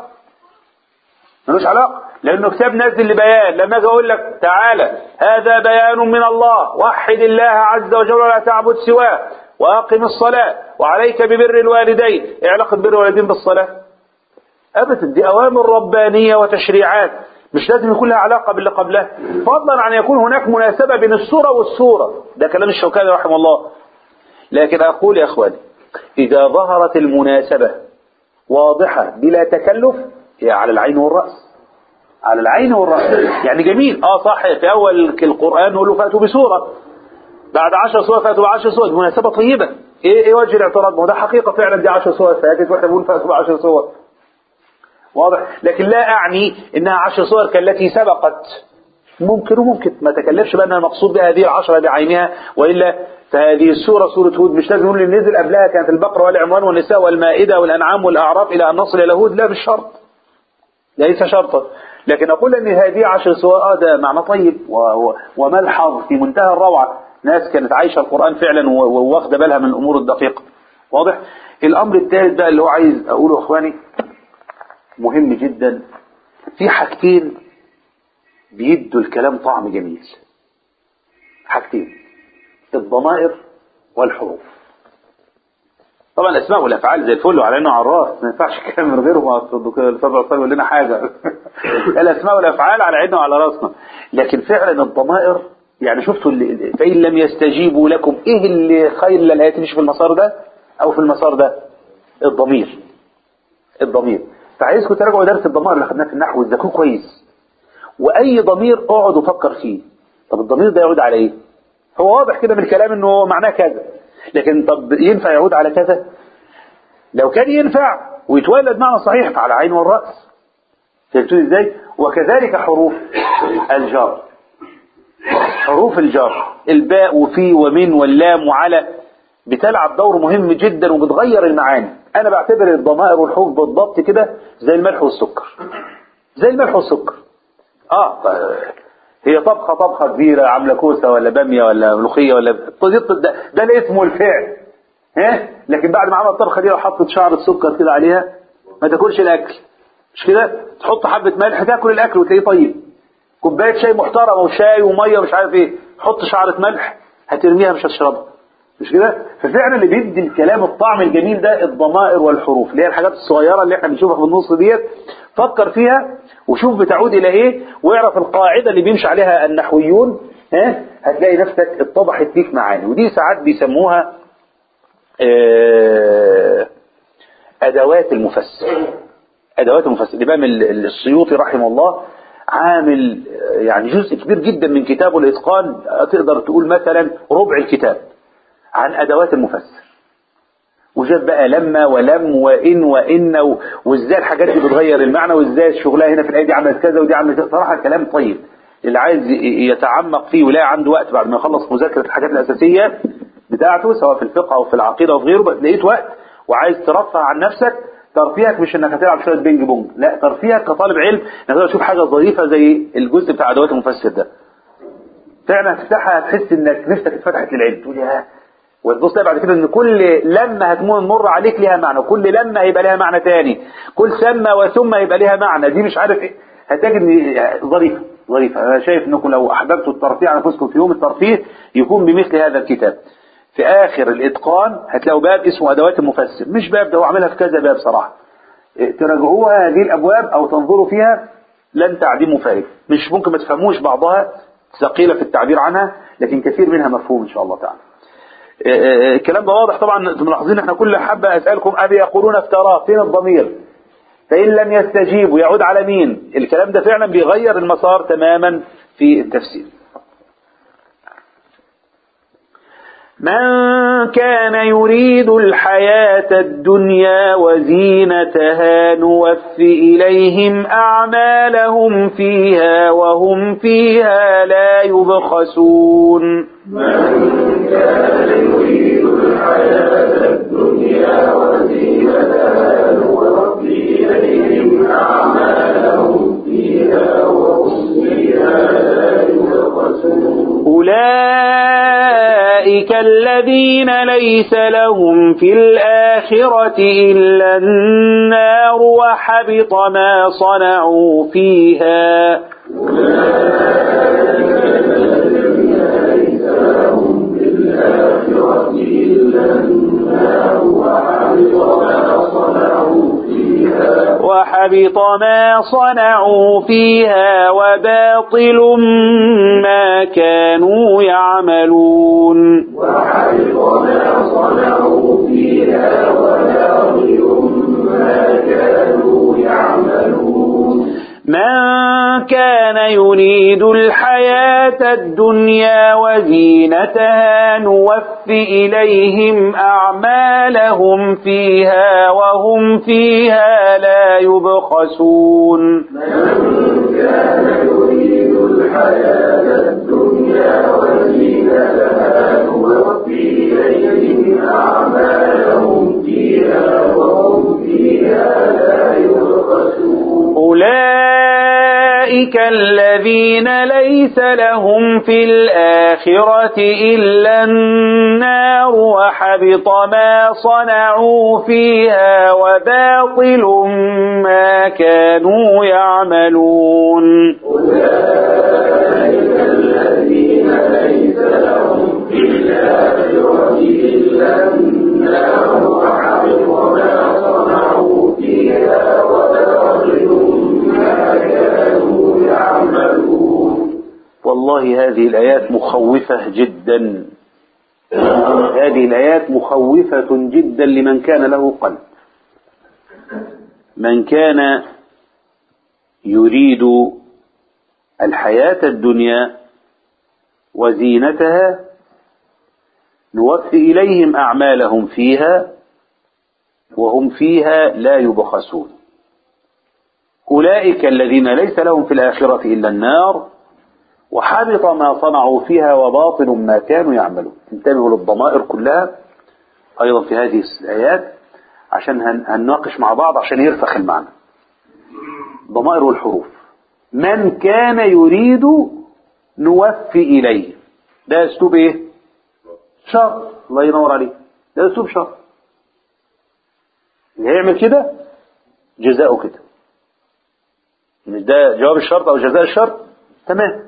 ملوش علاقة لأنه كتاب نازل لبيان لما أجي أقول لك تعالى هذا بيان من الله وحد الله عز وجل ولا تعبد سواه وأقم الصلاة وعليك ببر الوالدين إيه علاقة بر الوالدين بالصلاة أبدا دي أوامر ربانية وتشريعات مش لازم يكون لها علاقة باللي قبلها فضلا عن يكون هناك مناسبة بين السورة والسورة ده كلام الشوكاني رحمه الله لكن أقول يا أخواني إذا ظهرت المناسبة واضحة بلا تكلف هي على العين والرأس على العين والرأس يعني جميل اه صح في أول القرآن نقول له فأتوا بسورة بعد عشر سور فأتوا بعشر سور مناسبة طيبة ايه ايه وجه الاعتراض ما هو ده حقيقة فعلا دي عشر سور فاتت واحنا بنقول فأتوا بعشر سور واضح لكن لا أعني إنها عشر صور كالتي سبقت ممكن وممكن ما تكلفش بقى أنها مقصود بها هذه العشرة بعينها وإلا فهذه السورة سورة هود مش لازم نقول اللي نزل قبلها كانت البقرة والعمران والنساء والمائدة والأنعام والأعراف إلى أن نصل إلى هود لا مش شرط ليس شرطا لكن أقول أن هذه عشر سور آه ده معنى طيب و- و- وملحظ في منتهى الروعة ناس كانت عايشة القرآن فعلا و- وواخدة بالها من الأمور الدقيقة واضح الأمر الثالث بقى اللي هو عايز أقوله إخواني مهم جدا في حاجتين بيدوا الكلام طعم جميل حاجتين الضمائر والحروف طبعا الاسماء والافعال زي الفل وعلى عينه وعلى الراس ما ينفعش الكلام من غيرهم اصل الدكتور الاستاذ عصام يقول لنا حاجه الاسماء والافعال على عيننا وعلى راسنا لكن فعلا الضمائر يعني شفتوا اللي فان لم يستجيبوا لكم ايه اللي خير للايه تمشي في المسار ده او في المسار ده الضمير الضمير فعايزكم تراجعوا درس الضمائر اللي خدناه في النحو وتذاكروه كويس واي ضمير اقعد وفكر فيه طب الضمير ده يعود على ايه هو واضح كده من الكلام انه معناه كذا لكن طب ينفع يعود على كذا لو كان ينفع ويتولد معنى صحيح فعلى عين والراس فهمتوا ازاي وكذلك حروف الجر حروف الجر الباء وفي ومن واللام وعلى بتلعب دور مهم جدا وبتغير المعاني انا بعتبر الضمائر والحروف بالضبط كده زي الملح والسكر زي الملح والسكر اه هي طبخه طبخه كبيره عامله كوسه ولا باميه ولا ملوخيه ولا ده, ده الاسم والفعل ها لكن بعد ما عمل الطبخه دي لو حطت شعره سكر كده عليها ما تاكلش الاكل مش كده تحط حبه ملح تاكل الاكل وتلاقيه طيب كوبايه شاي محترمه وشاي وميه ومش عارف ايه حط شعره ملح هترميها مش هتشربها مش كده ففعلا اللي بيدي الكلام الطعم الجميل ده الضمائر والحروف اللي هي الحاجات الصغيره اللي احنا بنشوفها في النص ديت فكر فيها وشوف بتعود الى ايه واعرف القاعده اللي بيمشي عليها النحويون ها هتلاقي نفسك اتضحت بيك معاني ودي ساعات بيسموها اه ادوات المفسر ادوات المفسر الامام السيوطي رحمه الله عامل يعني جزء كبير جدا من كتابه الاتقان تقدر تقول مثلا ربع الكتاب عن ادوات المفسر وجاب بقى لما ولم وان وان وازاي الحاجات دي بتغير المعنى وازاي الشغلانه هنا في الايه دي عملت كذا ودي عملت كذا صراحه كلام طيب اللي عايز يتعمق فيه ويلاقي عنده وقت بعد ما يخلص مذاكره الحاجات الاساسيه بتاعته سواء في الفقه او في العقيده او في غيره بس لقيت وقت وعايز ترفه عن نفسك ترفيهك مش انك هتلعب شويه بينج بونج لا ترفيهك كطالب علم انك تشوف حاجه ظريفه زي الجزء بتاع ادوات المفسر ده فعلا هتفتحها هتحس انك نفسك اتفتحت للعلم تقول يا وتبص تلاقي بعد كده ان كل لما هتمر مر عليك ليها معنى وكل لما هيبقى ليها معنى تاني كل ثم وثم هيبقى ليها معنى دي مش عارف ايه هتجد ان ظريفه ظريفه انا شايف انكم لو احببتوا الترفيه على انفسكم في يوم الترفيه يكون بمثل هذا الكتاب في اخر الاتقان هتلاقوا باب اسمه ادوات المفسر مش باب ده هو عاملها في كذا باب صراحه تراجعوها هذه الابواب او تنظروا فيها لن تعدموا فائده مش ممكن ما تفهموش بعضها ثقيله في التعبير عنها لكن كثير منها مفهوم ان شاء الله تعالى الكلام ده واضح طبعا انتم ملاحظين احنا كل حبه اسالكم ابي يقولون افتراه فين الضمير فان لم يستجيبوا يعود على مين الكلام ده فعلا بيغير المسار تماما في التفسير من كان يريد الحياة الدنيا وزينتها نوف إليهم أعمالهم فيها وهم فيها لا يبخسون من كان يريد الحياة الدنيا وزينتها نوف إليهم أعمالهم فيها وهم فيها لا يبخسون أولئك الذين ليس لهم في الآخرة إلا النار وحبط ما صنعوا فيها وحبط ما صنعوا فيها وباطل ما كانوا يعملون من كان يريد الحياة الدنيا وزينتها نوف إليهم أعمالهم فيها وهم فيها لا يبخسون أولئك الذين ليس لهم في الآخرة إلا النار وحبط ما صنعوا فيها وباطل ما كانوا يعملون والله هذه الآيات مخوفة جدا هذه الآيات مخوفة جدا لمن كان له قلب من كان يريد الحياة الدنيا وزينتها نوفي إليهم أعمالهم فيها وهم فيها لا يبخسون أولئك الذين ليس لهم في الآخرة إلا النار وحبط ما صنعوا فيها وباطل ما كانوا يعملون انتبهوا للضمائر كلها أيضا في هذه الآيات عشان هن- هنناقش مع بعض عشان يرسخ المعنى ضمائر والحروف من كان يريد نوفي إليه ده أسلوب إيه شر الله ينور عليك ده أسلوب شر اللي هيعمل كده جزاؤه كده مش ده جواب الشرط أو جزاء الشرط تمام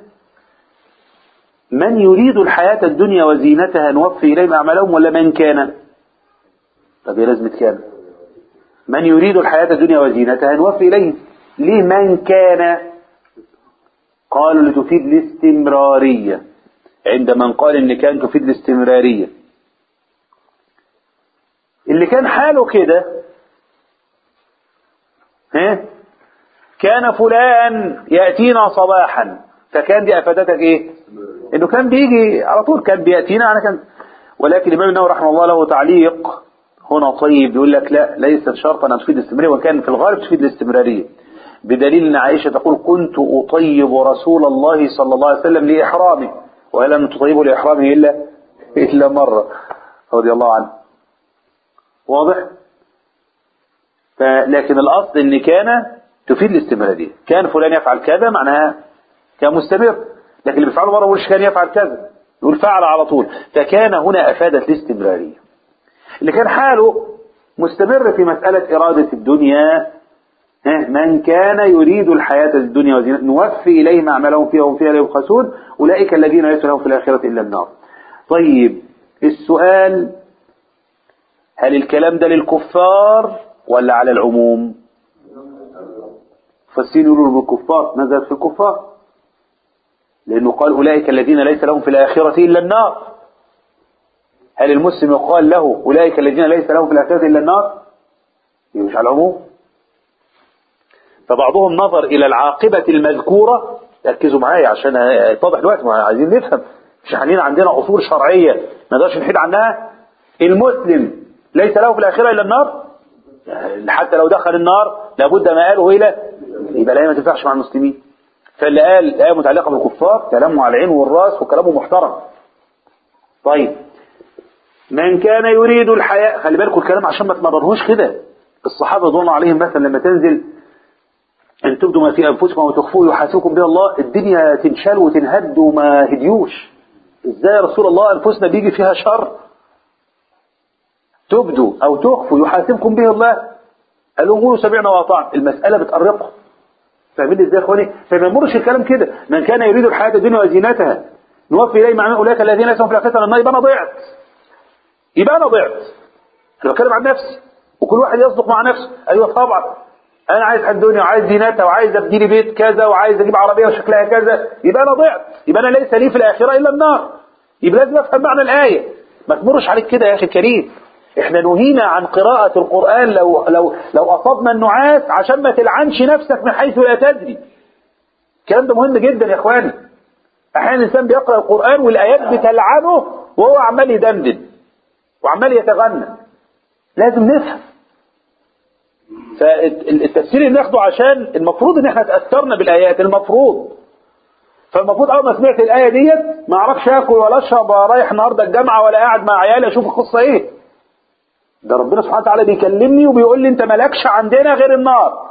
من يريد الحياة الدنيا وزينتها نوفي إليهم أعمالهم ولا من كان طب هي لازمة كان من يريد الحياة الدنيا وزينتها نوفي إليهم ليه من كان قالوا لتفيد الاستمرارية عند من قال إن كان تفيد الاستمرارية اللي كان حاله كده ها كان فلان يأتينا صباحا فكان دي أفادتك إيه إنه كان بيجي على طول كان بيأتينا أنا كان ولكن الإمام النووي رحمه الله له تعليق هنا طيب يقول لك لا ليست شرطا أن تفيد الاستمرارية وكان في الغالب تفيد الاستمرارية بدليل أن عائشة تقول كنت أطيب رسول الله صلى الله عليه وسلم لإحرامه ولم تطيبه لإحرامه إلا إلا مرة رضي الله عنه واضح لكن الأصل أن كان تفيد الاستمرارية كان فلان يفعل كذا معناها كان مستمر لكن اللي بيفعله مرة مش كان يفعل كذا يقول فعل على طول فكان هنا أفادت الاستمرارية اللي كان حاله مستمر في مسألة إرادة الدنيا ها، من كان يريد الحياة الدنيا وزينة نوفي إليهم أعمالهم فيها وهم فيها لا يبخسون أولئك الذين ليس لهم في الآخرة إلا النار طيب السؤال هل الكلام ده للكفار ولا على العموم فالسين يقولوا بالكفار نزلت في الكفار لأنه قال أولئك الذين ليس لهم في الآخرة إلا النار هل المسلم يقال له أولئك الذين ليس لهم في الآخرة إلا النار هي مش على العموم فبعضهم نظر إلى العاقبة المذكورة ركزوا معايا عشان يتضح دلوقتي ما عايزين نفهم مش احنا عندنا أصول شرعية ما نقدرش نحيد عنها المسلم ليس له في الآخرة إلا النار حتى لو دخل النار لابد ما قاله إلى يبقى الآية ما تنفعش مع المسلمين فاللي قال الآية متعلقة بالكفار كلامه على العين والراس وكلامه محترم طيب من كان يريد الحياة خلي بالكم الكلام عشان ما تمررهوش كده الصحابة رضوان الله عليهم مثلا لما تنزل ان تبدوا ما في انفسكم وتخفوه يحاسبكم به الله الدنيا تنشل وتنهد وما هديوش ازاي يا رسول الله انفسنا بيجي فيها شر تبدوا او تخفوا يحاسبكم به الله قالوا قولوا سمعنا واطعنا المساله بتقرقهم فاهمين ازاي يا اخواني فما يمرش الكلام كده من كان يريد الحياه الدنيا وزينتها نوفي اليه مع اولئك الذين ليسوا في الاخره لما يبقى انا ضعت يبقى انا ضعت انا بتكلم عن نفسي وكل واحد يصدق مع نفسه ايوه طبعا انا عايز حد الدنيا وعايز زينتها وعايز ابني لي بيت كذا وعايز اجيب عربيه وشكلها كذا يبقى انا ضعت يبقى انا ليس لي في الاخره الا النار يبقى لازم افهم معنى الايه ما تمرش عليك كده يا اخي الكريم احنا نهينا عن قراءة القرآن لو لو لو أصبنا النعاس عشان ما تلعنش نفسك من حيث لا تدري. الكلام ده مهم جدا يا اخواني. احيانا الانسان بيقرأ القرآن والآيات بتلعنه وهو عمال يدندن وعمال يتغنى. لازم نفهم. فالتفسير اللي ناخده عشان المفروض ان احنا تأثرنا بالآيات المفروض. فالمفروض اول ما سمعت الآية ديت ما اعرفش اكل ولا اشرب ولا رايح النهارده الجامعة ولا قاعد مع عيالي اشوف القصة ايه. ده ربنا سبحانه وتعالى بيكلمني وبيقول لي انت مالكش عندنا غير النار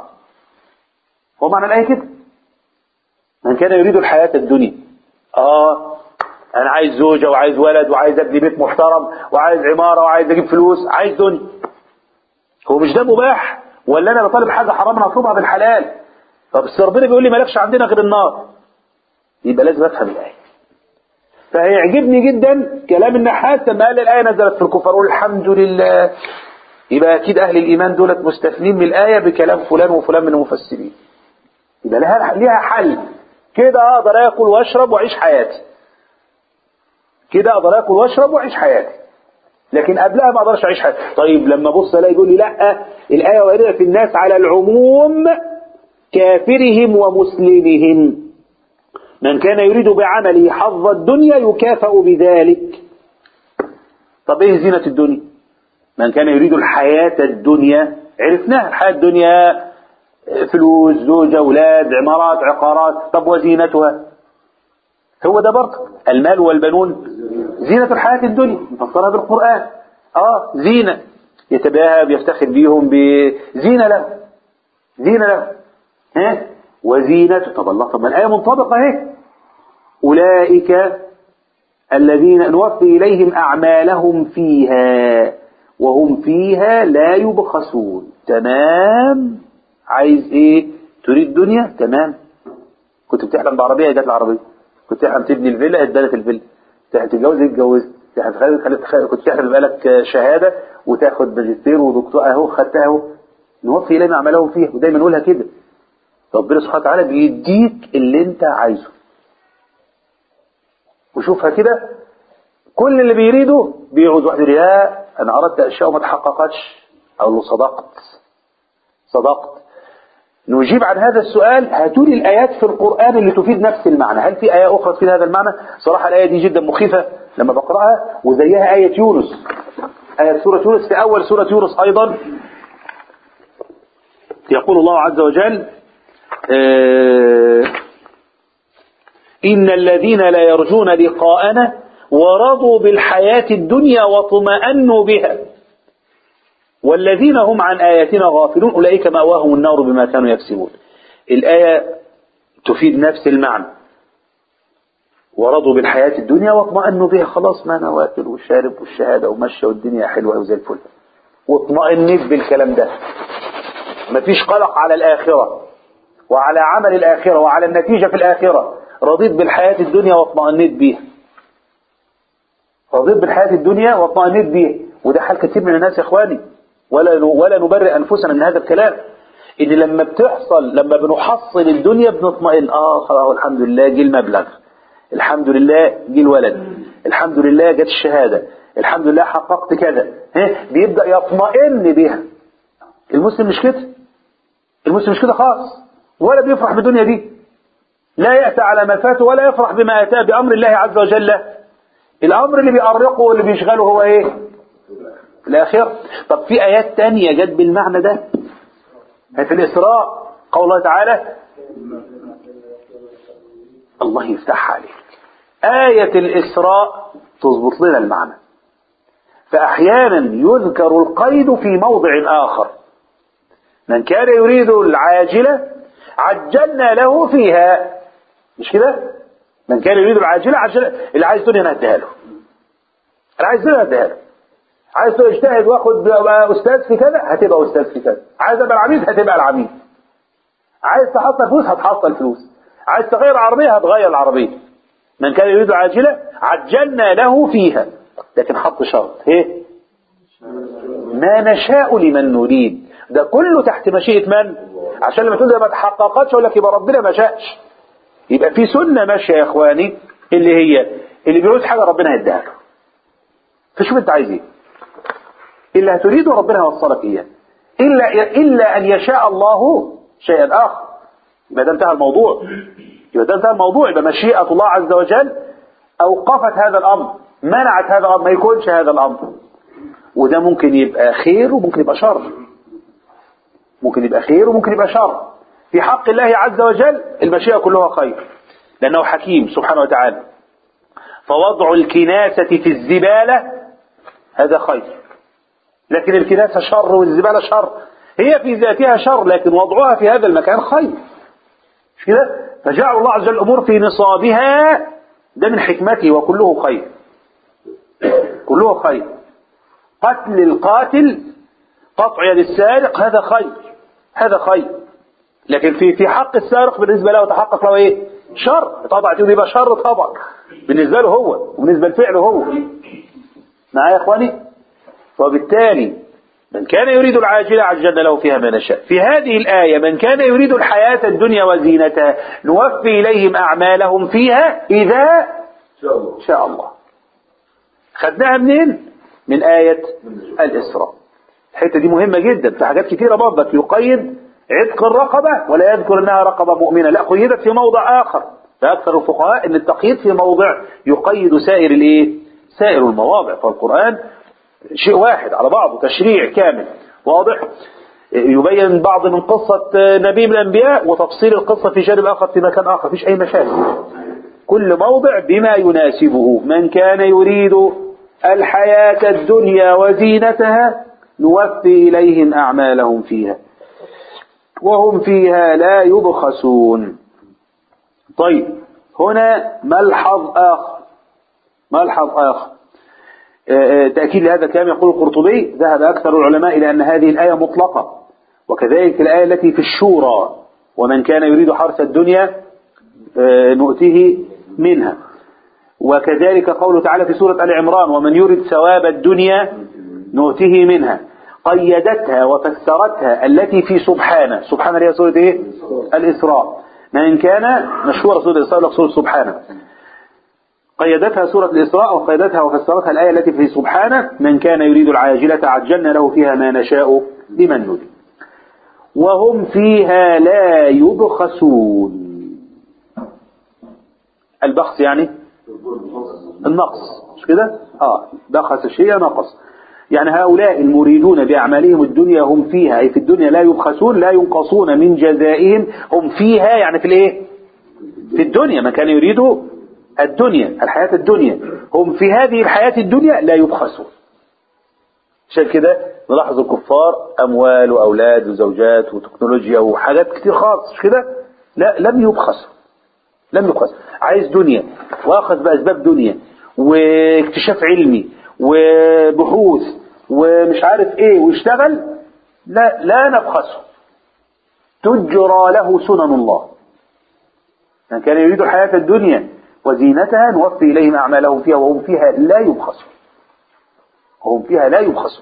هو معنى الآية كده من كان يريد الحياة الدنيا اه انا عايز زوجة وعايز ولد وعايز ابني بيت محترم وعايز عمارة وعايز اجيب فلوس عايز دنيا هو مش ده مباح ولا انا بطالب حاجة حرام انا اطلبها بالحلال طب بس ربنا بيقول لي مالكش عندنا غير النار يبقى لازم افهم الآية فهيعجبني جدا كلام النحاس لما قال الآية نزلت في الكفر أقول الحمد لله يبقى أكيد أهل الإيمان دولت مستثنين من الآية بكلام فلان وفلان من المفسرين يبقى لها ليها حل كده أقدر آكل وأشرب وأعيش حياتي كده أقدر آكل وأشرب وأعيش حياتي لكن قبلها ما أقدرش أعيش حياتي طيب لما أبص ألاقي يقول لي لا الآية واردة في الناس على العموم كافرهم ومسلمهم من كان يريد بعمله حظ الدنيا يكافأ بذلك طب ايه زينة الدنيا من كان يريد الحياة الدنيا عرفناها الحياة الدنيا فلوس زوجة أولاد عمارات عقارات طب وزينتها هو ده برضه المال والبنون زينة الحياة الدنيا نفسرها بالقرآن اه زينة يتباهى بيفتخر بيهم بزينة له زينة له ها وزينته طب الله طب ما الآية منطبقة اهي أولئك الذين نوفي إليهم أعمالهم فيها وهم فيها لا يبخسون تمام عايز ايه تريد دنيا تمام كنت بتحلم بعربية جات العربية كنت تحلم تبني الفيلا ادالك الفيلا تحلم تتجوز اتجوزت كنت تحلم يبقى لك شهادة وتاخد ماجستير ودكتور اهو خدتها اهو نوفي إليهم أعمالهم فيها ودايما نقولها كده ربنا سبحانه وتعالى بيديك اللي انت عايزه وشوفها كده كل اللي بيريده بيعوز واحد يقول يا انا اردت اشياء وما تحققتش اقول له صدقت صدقت نجيب عن هذا السؤال هاتوا لي الايات في القران اللي تفيد نفس المعنى هل في ايه اخرى تفيد هذا المعنى صراحه الايه دي جدا مخيفه لما بقراها وزيها ايه يونس ايه سوره يونس في اول سوره يونس ايضا يقول الله عز وجل إن الذين لا يرجون لقاءنا ورضوا بالحياة الدنيا واطمأنوا بها والذين هم عن آياتنا غافلون أولئك مأواهم النار بما كانوا يكسبون الآية تفيد نفس المعنى ورضوا بالحياة الدنيا واطمأنوا بها خلاص ما أنا واكل وشارب والشهادة ومشى والدنيا حلوة وزي الفل واطمأنت بالكلام ده مفيش قلق على الآخرة وعلى عمل الآخرة وعلى النتيجة في الآخرة رضيت بالحياة الدنيا واطمأنيت بيها رضيت بالحياة الدنيا واطمأنيت بيها وده حال كثير من الناس يا إخواني ولا ولا نبرئ أنفسنا من هذا الكلام إن لما بتحصل لما بنحصل الدنيا بنطمئن آه خلاص الحمد لله جه المبلغ الحمد لله جه الولد الحمد لله جت الشهادة الحمد لله حققت كذا ها بيبدأ يطمئن بها المسلم مش كده المسلم مش كده خالص ولا بيفرح بالدنيا دي لا يأتى على ما فاته ولا يفرح بما أتى بأمر الله عز وجل الأمر اللي بيأرقه واللي بيشغله هو إيه الآخرة طب في آيات تانية جت بالمعنى ده في الإسراء قول الله تعالى الله يفتح عليك آية الإسراء تظبط لنا المعنى فأحيانا يذكر القيد في موضع آخر من كان يريد العاجلة عجلنا له فيها مش كده من كان يريد العاجلة عجلة اللي عايز دنيا انا هديها له اللي عايز دنيا هديها له عايز تجتهد واخد أبقى استاذ في كذا هتبقى استاذ في كذا عايز ابقى العميد هتبقى العميد عايز تحصل فلوس هتحصل فلوس عايز تغير عربية هتغير العربية من كان يريد العاجلة عجلنا له فيها لكن حط شرط ايه ما نشاء لمن نريد ده كله تحت مشيئة من عشان لما تقول ده ما تحققتش اقول لك يبقى ربنا ما شاءش يبقى في سنة ماشية يا اخواني اللي هي اللي بيعوز حاجة ربنا هيديها له فشوف انت عايز ايه اللي هتريده ربنا هيوصلك اياه الا الا ان يشاء الله شيئا اخر يبقى ده انتهى الموضوع يبقى ده انتهى الموضوع يبقى مشيئة الله عز وجل اوقفت هذا الامر منعت هذا الامر ما يكونش هذا الامر وده ممكن يبقى خير وممكن يبقى شر ممكن يبقى خير وممكن يبقى شر في حق الله عز وجل المشيئة كلها خير لأنه حكيم سبحانه وتعالى فوضع الكناسة في الزبالة هذا خير لكن الكناسة شر والزبالة شر هي في ذاتها شر لكن وضعها في هذا المكان خير مش كده فجعل الله عز وجل الأمور في نصابها ده من حكمته وكله خير كله خير قتل القاتل قطع يد السارق هذا خير هذا خير لكن في في حق السارق بالنسبة له تحقق له ايه شر طبعا يبقى شر طبعا بالنسبة له هو وبالنسبة لفعله هو معايا يا اخواني وبالتالي من كان يريد العاجلة عجلنا له فيها ما نشاء في هذه الآية من كان يريد الحياة الدنيا وزينتها نوفي إليهم أعمالهم فيها إذا شاء الله شاء الله خدناها منين من آية الإسراء الحتة دي مهمة جدا في حاجات كتيرة برضك يقيد عتق الرقبة ولا يذكر انها رقبة مؤمنة لا قيدت في موضع آخر فأكثر الفقهاء ان التقييد في موضع يقيد سائر الايه سائر المواضع فالقرآن شيء واحد على بعضه تشريع كامل واضح يبين بعض من قصة نبي من الأنبياء وتفصيل القصة في جانب آخر في مكان آخر فيش أي مشاكل كل موضع بما يناسبه من كان يريد الحياة الدنيا وزينتها نوفي إليهم أعمالهم فيها وهم فيها لا يبخسون طيب هنا ملحظ آخر ملحظ آخر آه، آه، تأكيد لهذا الكلام يقول القرطبي ذهب أكثر العلماء إلى أن هذه الآية مطلقة وكذلك الآية التي في الشورى ومن كان يريد حرث الدنيا آه، نؤته منها وكذلك قوله تعالى في سورة آل عمران ومن يريد ثواب الدنيا نؤته منها قيدتها وفسرتها التي في سبحانه سبحانه هي سورة ايه الإسراء من كان مشهورة سورة الإسراء لك سورة سبحانه قيدتها سورة الإسراء وقيدتها وفسرتها الآية التي في سبحانه من كان يريد العاجلة عجلنا له فيها ما نشاء لمن نريد وهم فيها لا يبخسون البخس يعني النقص مش كده اه بخس الشيء نقص يعني هؤلاء المريدون بأعمالهم الدنيا هم فيها أي في الدنيا لا يبخسون لا ينقصون من جزائهم هم فيها يعني في الايه في الدنيا من كان يريد الدنيا الحياة الدنيا هم في هذه الحياة الدنيا لا يبخسون عشان كده نلاحظ الكفار أموال وأولاد وزوجات وتكنولوجيا وحاجات كتير خالص مش كده لا لم يبخسوا لم يبخس عايز دنيا واخذ بأسباب دنيا واكتشاف علمي وبحوث ومش عارف ايه ويشتغل لا لا نبخسه تجرى له سنن الله من كان يريد الحياة الدنيا وزينتها نوفي إليهم أعمالهم فيها وهم فيها لا يبخسون وهم فيها لا يبخسون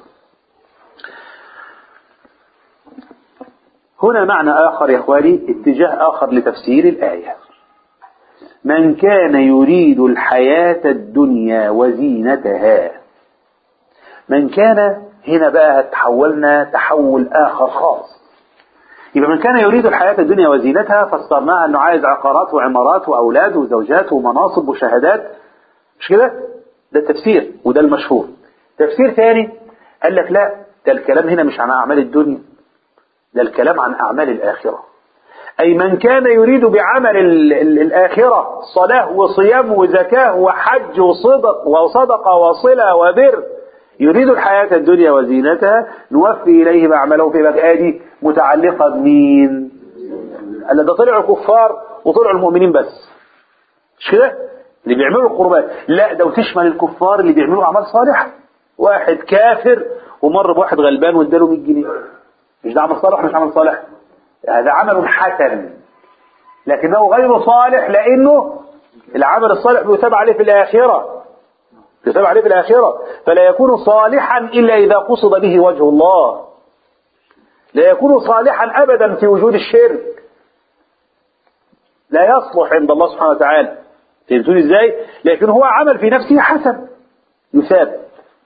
هنا معنى آخر يا إخواني اتجاه آخر لتفسير الآية من كان يريد الحياة الدنيا وزينتها من كان هنا بقى تحولنا تحول آخر خاص يبقى من كان يريد الحياة الدنيا وزينتها فسرناها أنه عايز عقارات وعمارات وأولاد وزوجات ومناصب وشهادات مش كده ده التفسير وده المشهور تفسير ثاني قال لك لا ده الكلام هنا مش عن أعمال الدنيا ده الكلام عن أعمال الآخرة أي من كان يريد بعمل ال ال الآخرة صلاة وصيام وزكاة وحج وصدق وصدقة وصلة وبر يريد الحياة الدنيا وزينتها نوفي إليهم أعمالهم في بقى دي متعلقة بمين؟ قال ده طلعوا كفار وطلعوا المؤمنين بس مش كده اللي بيعملوا القربات لا ده وتشمل الكفار اللي بيعملوا اعمال صالحه واحد كافر ومر بواحد غلبان واداله 100 جنيه مش ده عمل صالح مش عمل صالح هذا عمل حسن لكنه غير صالح لانه العمل الصالح بيثاب عليه في الاخره يثاب عليه في الاخره فلا يكون صالحا الا اذا قصد به وجه الله لا يكون صالحا ابدا في وجود الشرك لا يصلح عند الله سبحانه وتعالى فهمتوني ازاي لكن هو عمل في نفسه حسن يثاب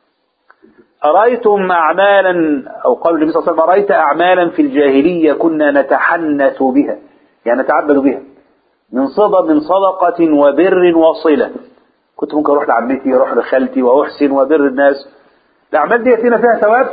أرأيتم أعمالا أو قال النبي صلى الله عليه وسلم أرأيت أعمالا في الجاهلية كنا نتحنث بها يعني نتعبد بها من صدق من صدقة وبر وصلة كنت ممكن أروح لعمتي أروح لخالتي وأحسن وبر الناس الأعمال دي فينا فيها ثواب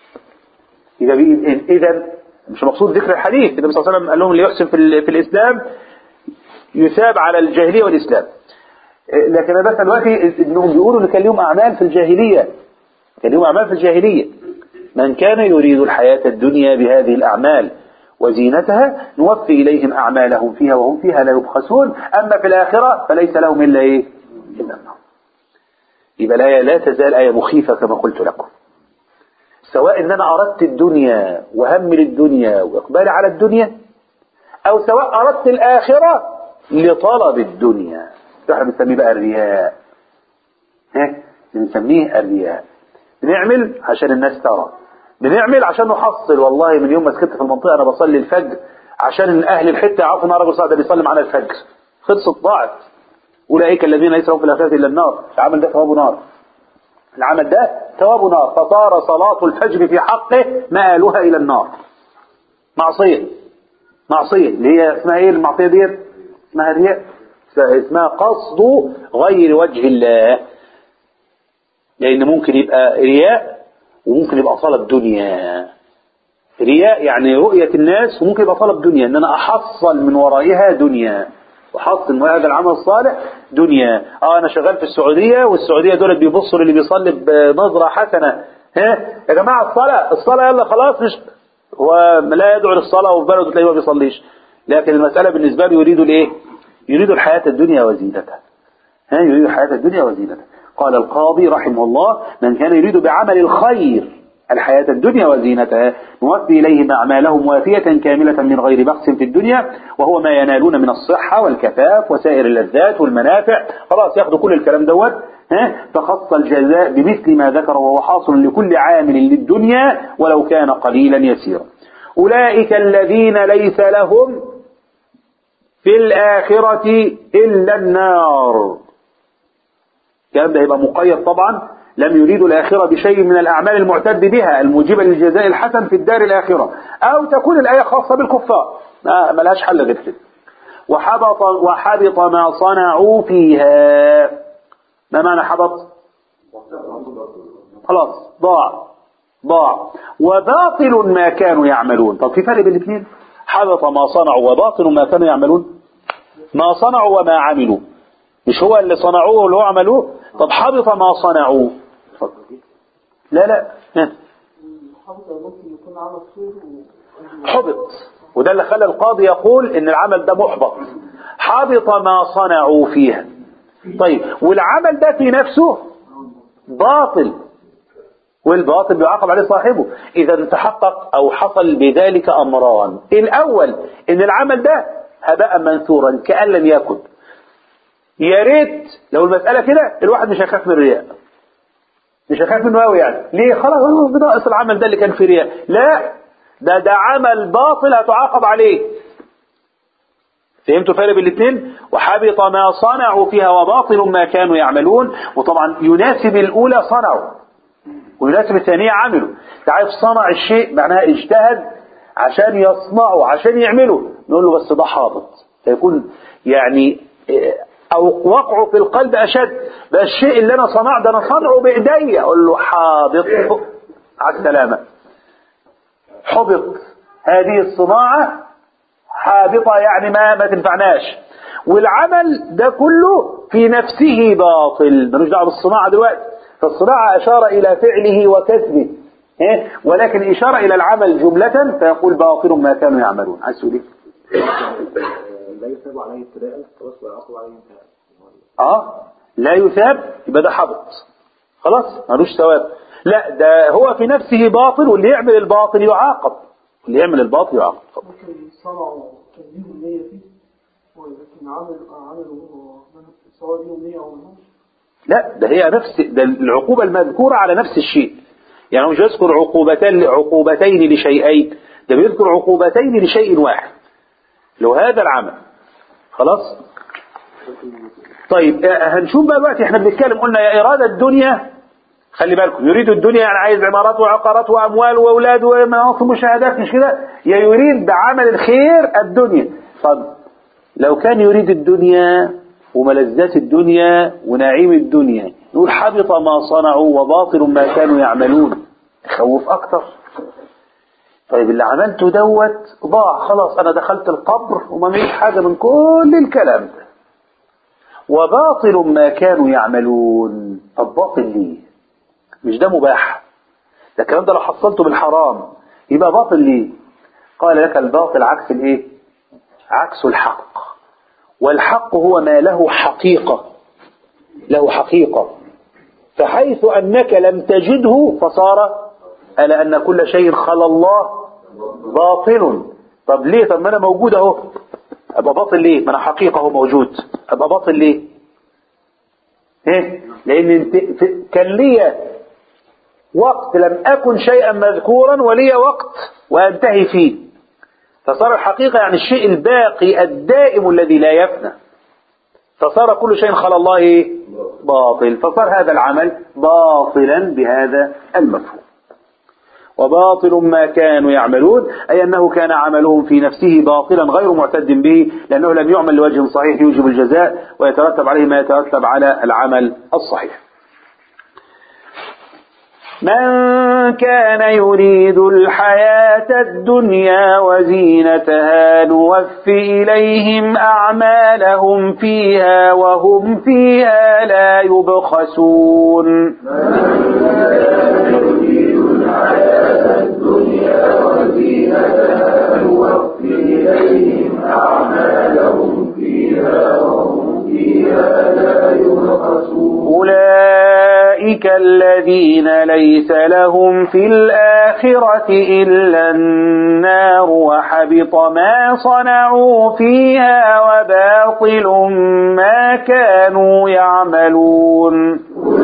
إذا إذا مش مقصود ذكر الحديث النبي صلى الله عليه وسلم قال لهم اللي يحسن في, ال- في الإسلام يثاب على الجاهلية والإسلام لكن أنا بس دلوقتي إنهم بيقولوا إن كان لهم أعمال في الجاهلية كان لهم أعمال في الجاهلية من كان يريد الحياة الدنيا بهذه الأعمال وزينتها نوفي إليهم أعمالهم فيها وهم فيها لا يبخسون أما في الآخرة فليس لهم إلا إيه إلا النار يبقى الآية لا تزال آية مخيفة كما قلت لكم سواء ان انا اردت الدنيا وهم للدنيا واقبالي على الدنيا او سواء اردت الاخرة لطلب الدنيا احنا بنسميه بقى الرياء ها بنسميه الرياء بنعمل عشان الناس ترى بنعمل عشان نحصل والله من يوم ما سكنت في المنطقة انا بصلي الفجر عشان اهل الحتة يعرفوا ان أنا راجل صالح ده بيصلي معانا الفجر خلصت ضاعت اولئك الذين ليس لهم في الاخرة الا النار العمل ده ثوابه نار العمل ده ثواب نار فصار صلاة الفجر في حقه مآلها إلى النار معصية معصية اللي هي اسمها ايه المعصية دي اسمها رياء اسمها قصد غير وجه الله لأن ممكن يبقى رياء وممكن يبقى طلب دنيا رياء يعني رؤية الناس وممكن يبقى طلب دنيا ان انا احصل من ورائها دنيا وحصل من هذا العمل الصالح دنيا اه انا شغال في السعودية والسعودية دول بيبصوا اللي بيصلي بنظرة حسنة ها يا جماعة الصلاة الصلاة يلا خلاص مش هو لا يدعو للصلاة وفي بلده تلاقيه ما بيصليش لكن المسألة بالنسبة له يريد الايه يريد الحياة الدنيا وزينتها ها يريد الحياة الدنيا وزينتها قال القاضي رحمه الله من كان يريد بعمل الخير الحياة الدنيا وزينتها نوفي إليهم أعمالهم وافية كاملة من غير بخس في الدنيا وهو ما ينالون من الصحة والكفاف وسائر اللذات والمنافع خلاص ياخدوا كل الكلام دوت ها فخص الجزاء بمثل ما ذكر وهو حاصل لكل عامل للدنيا ولو كان قليلا يسيرا أولئك الذين ليس لهم في الآخرة إلا النار الكلام ده يبقى مقيد طبعا لم يريدوا الآخرة بشيء من الأعمال المعتد بها الموجبة للجزاء الحسن في الدار الآخرة أو تكون الآية خاصة بالكفار ما ملهاش حل غير كده وحبط, وحبط ما صنعوا فيها ما معنى حبط خلاص ضاع ضاع وباطل ما كانوا يعملون طب في فرق بين الاثنين حبط ما صنعوا وباطل ما كانوا يعملون ما صنعوا وما عملوا مش هو اللي صنعوه واللي هو عملوه طب حبط ما صنعوا لا لا ها. حافظ ممكن يكون عمل خير و... حبط وده اللي خلى القاضي يقول ان العمل ده محبط حبط ما صنعوا فيها طيب والعمل ده في نفسه باطل والباطل بيعاقب عليه صاحبه اذا تحقق او حصل بذلك امران الاول ان العمل ده هباء منثورا كأن لم يكن يا ريت لو المسألة كده الواحد مش هيخاف من الرياء مش هيخاف منه قوي يعني ليه خلاص هو بناقص العمل ده اللي كان فيه رياء لا ده ده عمل باطل هتعاقب عليه فهمتوا الفرق بين الاثنين وحبط ما صنعوا فيها وباطل ما كانوا يعملون وطبعا يناسب الاولى صنعوا ويناسب الثانية عملوا تعرف صنع الشيء معناها اجتهد عشان يصنعه عشان يعمله نقول له بس ده حابط فيكون يعني او وقعه في القلب اشد بقى الشيء اللي انا صنعه ده انا صنعه بايديا اقول له حابط على السلامه حبط هذه الصناعه حابطه يعني ما ما تنفعناش والعمل ده كله في نفسه باطل ملوش دعوه بالصناعه دلوقتي فالصناعه اشار الى فعله وكسبه إيه؟ ولكن اشار الى العمل جمله فيقول باطل ما كانوا يعملون عايز تقول ايه؟ لا يثاب عليه ابتداء خلاص ويعاقب عليه انتهاء اه لا يثاب يبقى ده حبط خلاص ملوش ثواب لا ده هو في نفسه باطل واللي يعمل الباطل يعاقب اللي يعمل الباطل يعاقب ممكن صنعوا تنبيه النية فيه ولكن عمل عملوا سواء ليهم نية أو ملهمش لا ده هي نفس ده العقوبة المذكورة على نفس الشيء يعني هو مش يذكر عقوبتين عقوبتين لشيئين ده بيذكر عقوبتين لشيء واحد لو هذا العمل خلاص طيب آه، هنشوف بقى دلوقتي احنا بنتكلم قلنا يا إرادة الدنيا خلي بالكم يريد الدنيا يعني عايز عمارات وعقارات وأموال وأولاد ومناصب وشهادات مش كده يا يريد بعمل الخير الدنيا طب لو كان يريد الدنيا وملذات الدنيا ونعيم الدنيا يقول حبط ما صنعوا وباطل ما كانوا يعملون يخوف أكتر طيب اللي عملته دوت ضاع خلاص أنا دخلت القبر وما ميش حاجة من كل الكلام ده وباطل ما كانوا يعملون طب باطل ليه مش ده مباح ده الكلام ده لو حصلته بالحرام يبقى باطل ليه قال لك الباطل عكس الايه عكس الحق والحق هو ما له حقيقة له حقيقة فحيث أنك لم تجده فصار ألا أن كل شيء خلا الله باطل طب ليه طب ما أنا موجود أهو أبقى باطل ليه ما أنا حقيقة هو موجود أبقى باطل ليه إيه؟ لأن انت في- كان لي وقت لم أكن شيئا مذكورا ولي وقت وأنتهي فيه فصار الحقيقة يعني الشيء الباقي الدائم الذي لا يفنى فصار كل شيء خلى الله إيه؟ باطل فصار هذا العمل باطلا بهذا المفهوم وباطل ما كانوا يعملون أي أنه كان عملهم في نفسه باطلا غير معتد به لأنه لم يعمل لوجه صحيح يوجب الجزاء ويترتب عليه ما يترتب على العمل الصحيح من كان يريد الحياة الدنيا وزينتها نوفي إليهم أعمالهم فيها وهم فيها لا يبخسون أولئك الذين ليس لهم في الآخرة إلا النار وحبط ما صنعوا فيها وباطل ما كانوا يعملون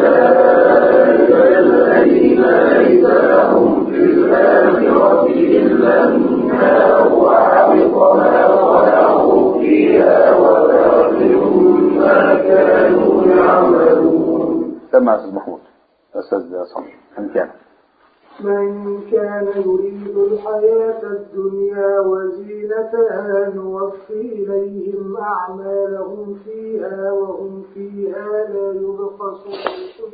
سمع أستاذ محمود أستاذ صمد من كان من كان يريد الحياة الدنيا وزينتها نوفي إليهم أعمالهم فيها وهم فيها لا يبخسون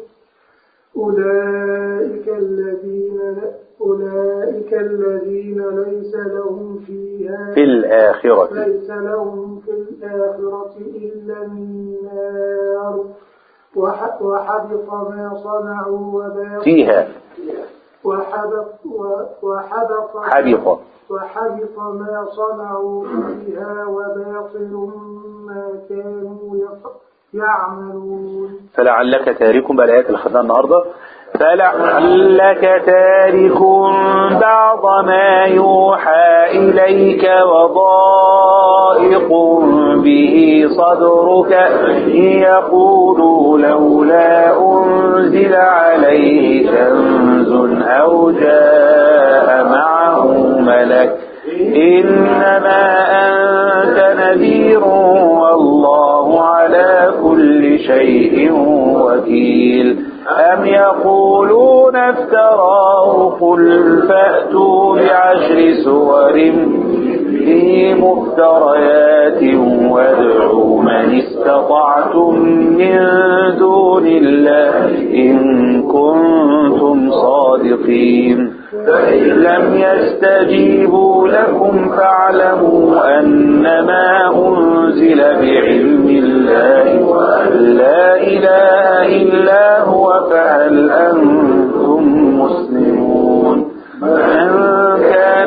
أولئك الذين أولئك الذين ليس لهم فيها في الآخرة ليس لهم في الآخرة إلا النار وح- وحبط ما صنعوا وباطل فيها وحبط و- وحبط حبط وحبط ما صنعوا فيها وباطل ما كانوا يف- يعملون فلعلك تارك بقى الآيات اللي خدناها النهاردة فلعلك تارك بعض ما يوحى إليك وضائق به صدرك يقولوا لولا أنزل عليه كنز أو جاء معه ملك إنما أنت نذير والله على كل شيء وكيل أم يقولون افتراه قل فأتوا بعشر سور به مفتريات وادعوا من استطعتم من دون الله إن كنتم صادقين فإن لم يستجيبوا لكم فاعلموا أنما أنزل بعلم الله وأن لا إله إلا هو فهل أنتم مسلمون من كان يريد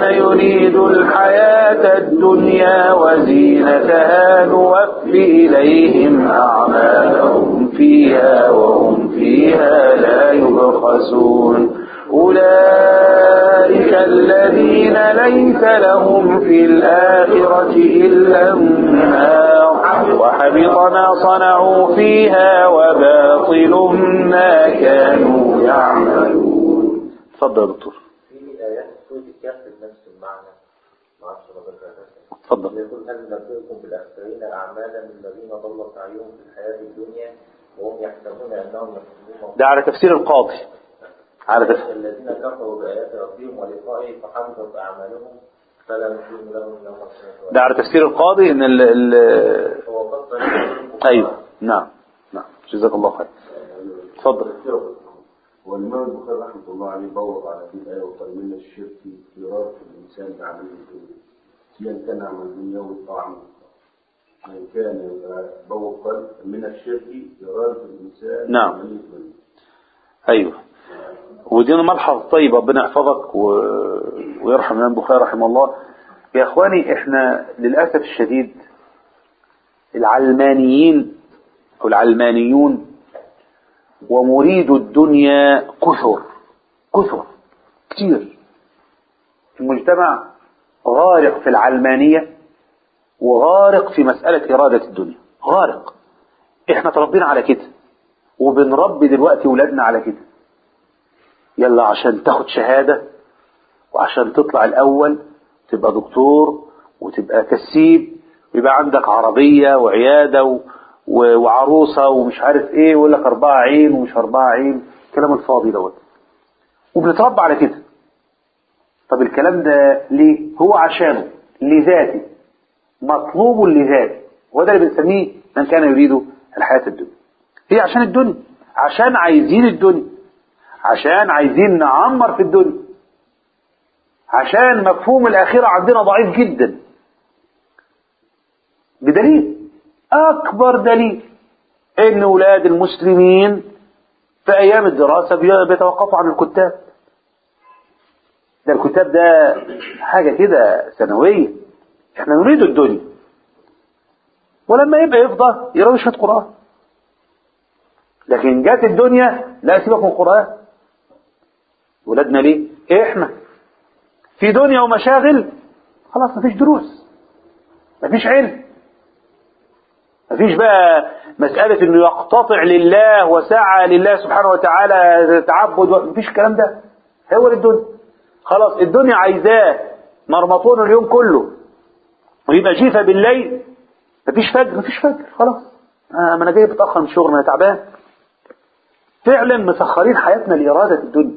نريد الحياة الدنيا وزينتها نوفي إليهم أعمالهم فيها وهم فيها لا يبخسون أولئك الذين ليس لهم في الآخرة إلا النار وحبط ما صنعوا فيها وباطل ما كانوا يعملون تفضل يا دكتور في آيات سورة الكهف بنفس المعنى ما اعرفش لو ذكرتها اتفضل يقول هل نبئكم بالأخسرين أعمالا الذين ضل سعيهم في الحياة الدنيا وهم يحسبون أنهم يحسنون ده على تفسير القاضي على تفسير الذين كفروا بآيات ربهم ولقائه فحبطت أعمالهم فلا نقيم لهم يوم القيامة ده على تفسير القاضي ان ال ال هو فصل ايوه نعم نعم جزاك الله خير اتفضل والإمام البخاري رحمه الله عليه بوض على هذه الآية وقال من الشرك فرار الإنسان بعمل الدنيا سواء كان عمل الدنيا والطعم من كان بوض قال من الشرك فرار الإنسان نعم. بعمل الدنيا ايوه ودي ملحظ طيب ربنا يحفظك و... ويرحم الامام البخاري رحمه الله يا اخواني احنا للاسف الشديد العلمانيين او العلمانيون ومريد الدنيا كثر كثر كتير المجتمع غارق في العلمانية وغارق في مسألة إرادة الدنيا غارق احنا تربينا على كده وبنربي دلوقتي ولادنا على كده يلا عشان تاخد شهادة وعشان تطلع الأول تبقى دكتور وتبقى كسيب ويبقى عندك عربية وعيادة و... و... وعروسة ومش عارف ايه ويقول لك أربعة عين ومش أربعة عين الكلام الفاضي دوت وبنتربى على كده طب الكلام ده ليه؟ هو عشانه لذاته مطلوب لذاته وده اللي بنسميه من كان يريد الحياة الدنيا هي عشان الدنيا عشان عايزين الدنيا عشان عايزين نعمر في الدنيا عشان مفهوم الآخرة عندنا ضعيف جدا بدليل أكبر دليل إن أولاد المسلمين في أيام الدراسة بي- بيتوقفوا عن الكتاب ده الكتاب ده حاجة كده سنوية احنا نريد الدنيا ولما يبقى يفضى يروي شوية قرآن لكن جات الدنيا لا سيبك من القرآن ولادنا ليه؟ احنا في دنيا ومشاغل خلاص مفيش دروس مفيش علم مفيش بقى مسألة انه يقتطع لله وسعى لله سبحانه وتعالى تعبد و- مفيش الكلام ده هو الدنيا خلاص الدنيا عايزاه مرمطون اليوم كله ويبقى جيفة بالليل مفيش فجر مفيش فجر خلاص آه ما انا جاي متأخر من الشغل ما انا تعبان فعلا مسخرين حياتنا لإرادة الدنيا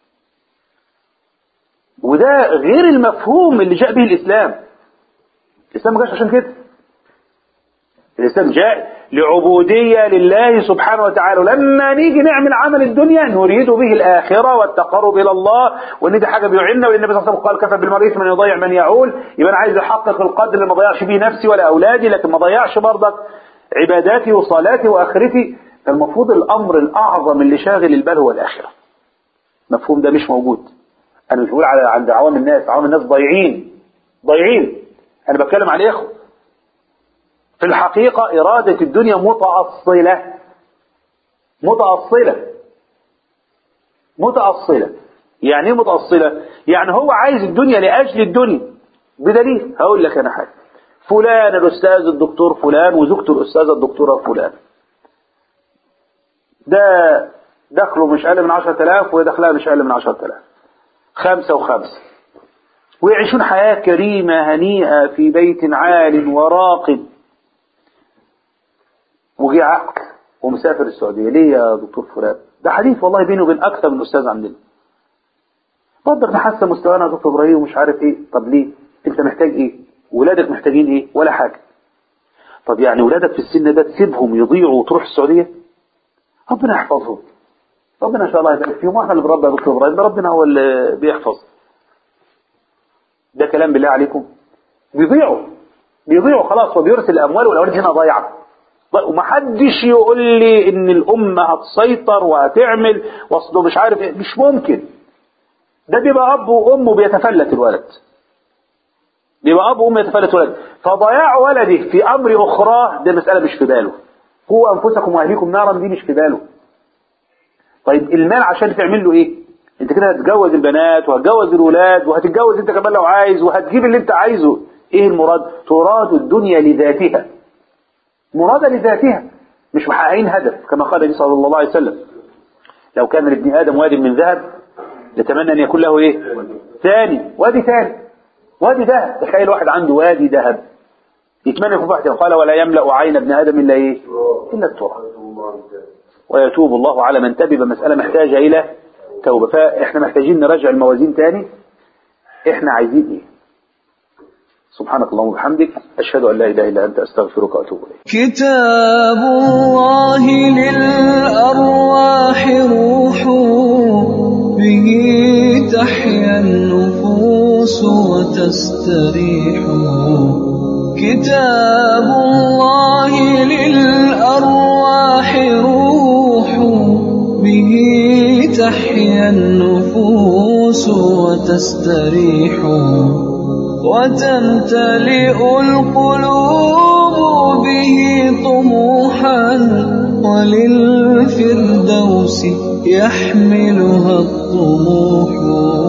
وده غير المفهوم اللي جاء به الإسلام الإسلام ما جاش عشان كده الإسلام جاء لعبودية لله سبحانه وتعالى ولما نيجي نعمل عمل الدنيا نريد به الآخرة والتقرب إلى الله وإن دي حاجة بيعنا والنبي صلى الله عليه وسلم قال كفى بالمريض من يضيع من يعول يبقى أنا عايز أحقق القدر اللي ما ضيعش بيه نفسي ولا أولادي لكن ما ضيعش برضك عباداتي وصلاتي وآخرتي المفروض الأمر الأعظم اللي شاغل البال هو الآخرة المفهوم ده مش موجود أنا مش بقول على عند عوام الناس عوام الناس ضايعين ضايعين أنا بتكلم على الإخوة في الحقيقة إرادة الدنيا متأصلة متأصلة متأصلة يعني ايه متأصلة يعني هو عايز الدنيا لأجل الدنيا بدليل هقول لك أنا حاجة فلان الأستاذ الدكتور فلان وزوجته الأستاذة الدكتورة فلان ده دخله مش أقل من عشرة آلاف ودخلها مش أقل من عشرة آلاف خمسة وخمسة ويعيشون حياة كريمة هنيئة في بيت عال وراق وجي عقد ومسافر السعودية ليه يا دكتور فلان ده حديث والله بيني وبين أكثر من أستاذ عندنا طب احنا حاسة مستوانا يا دكتور إبراهيم ومش عارف إيه طب ليه أنت محتاج إيه ولادك محتاجين إيه ولا حاجة طب يعني ولادك في السن ده تسيبهم يضيعوا وتروح السعودية ربنا يحفظهم ربنا إن شاء الله يبارك فيهم واحنا اللي بربي يا دكتور إبراهيم ده ربنا هو اللي بيحفظ ده كلام بالله عليكم بيضيعوا بيضيعوا خلاص وبيرسل الأموال والأولاد هنا ضايعة ومحدش يقول لي ان الامه هتسيطر وهتعمل واصله مش عارف ايه مش ممكن ده بيبقى اب وام وبيتفلت الولد بيبقى اب وام يتفلت ولد فضياع ولده في امر اخرى ده مساله مش في باله قوا انفسكم واهليكم نارا دي مش في باله طيب المال عشان تعمل له ايه انت كده هتجوز البنات وهتجوز الولاد وهتتجوز انت كمان لو عايز وهتجيب اللي انت عايزه ايه المراد تراد الدنيا لذاتها مرادة لذاتها مش محققين هدف كما قال النبي صلى الله عليه وسلم لو كان لابن ادم واد من ذهب يتمنى ان يكون له ايه ثاني وادي ثاني وادي ذهب تخيل واحد عنده وادي ذهب يتمنى يكون واحد قال ولا يملا عين ابن ادم الا ايه الا التراب ويتوب الله على من تاب مسألة محتاجة إلى توبة فإحنا محتاجين نراجع الموازين تاني إحنا عايزين إيه سبحانك اللهم وبحمدك أشهد أن لا إله إلا أنت أستغفرك وأتوب إليك كتاب الله للأرواح روح به تحيا النفوس وتستريح كتاب الله للأرواح روح به تحيا النفوس وتستريح وتمتلئ القلوب به طموحا وللفردوس يحملها الطموح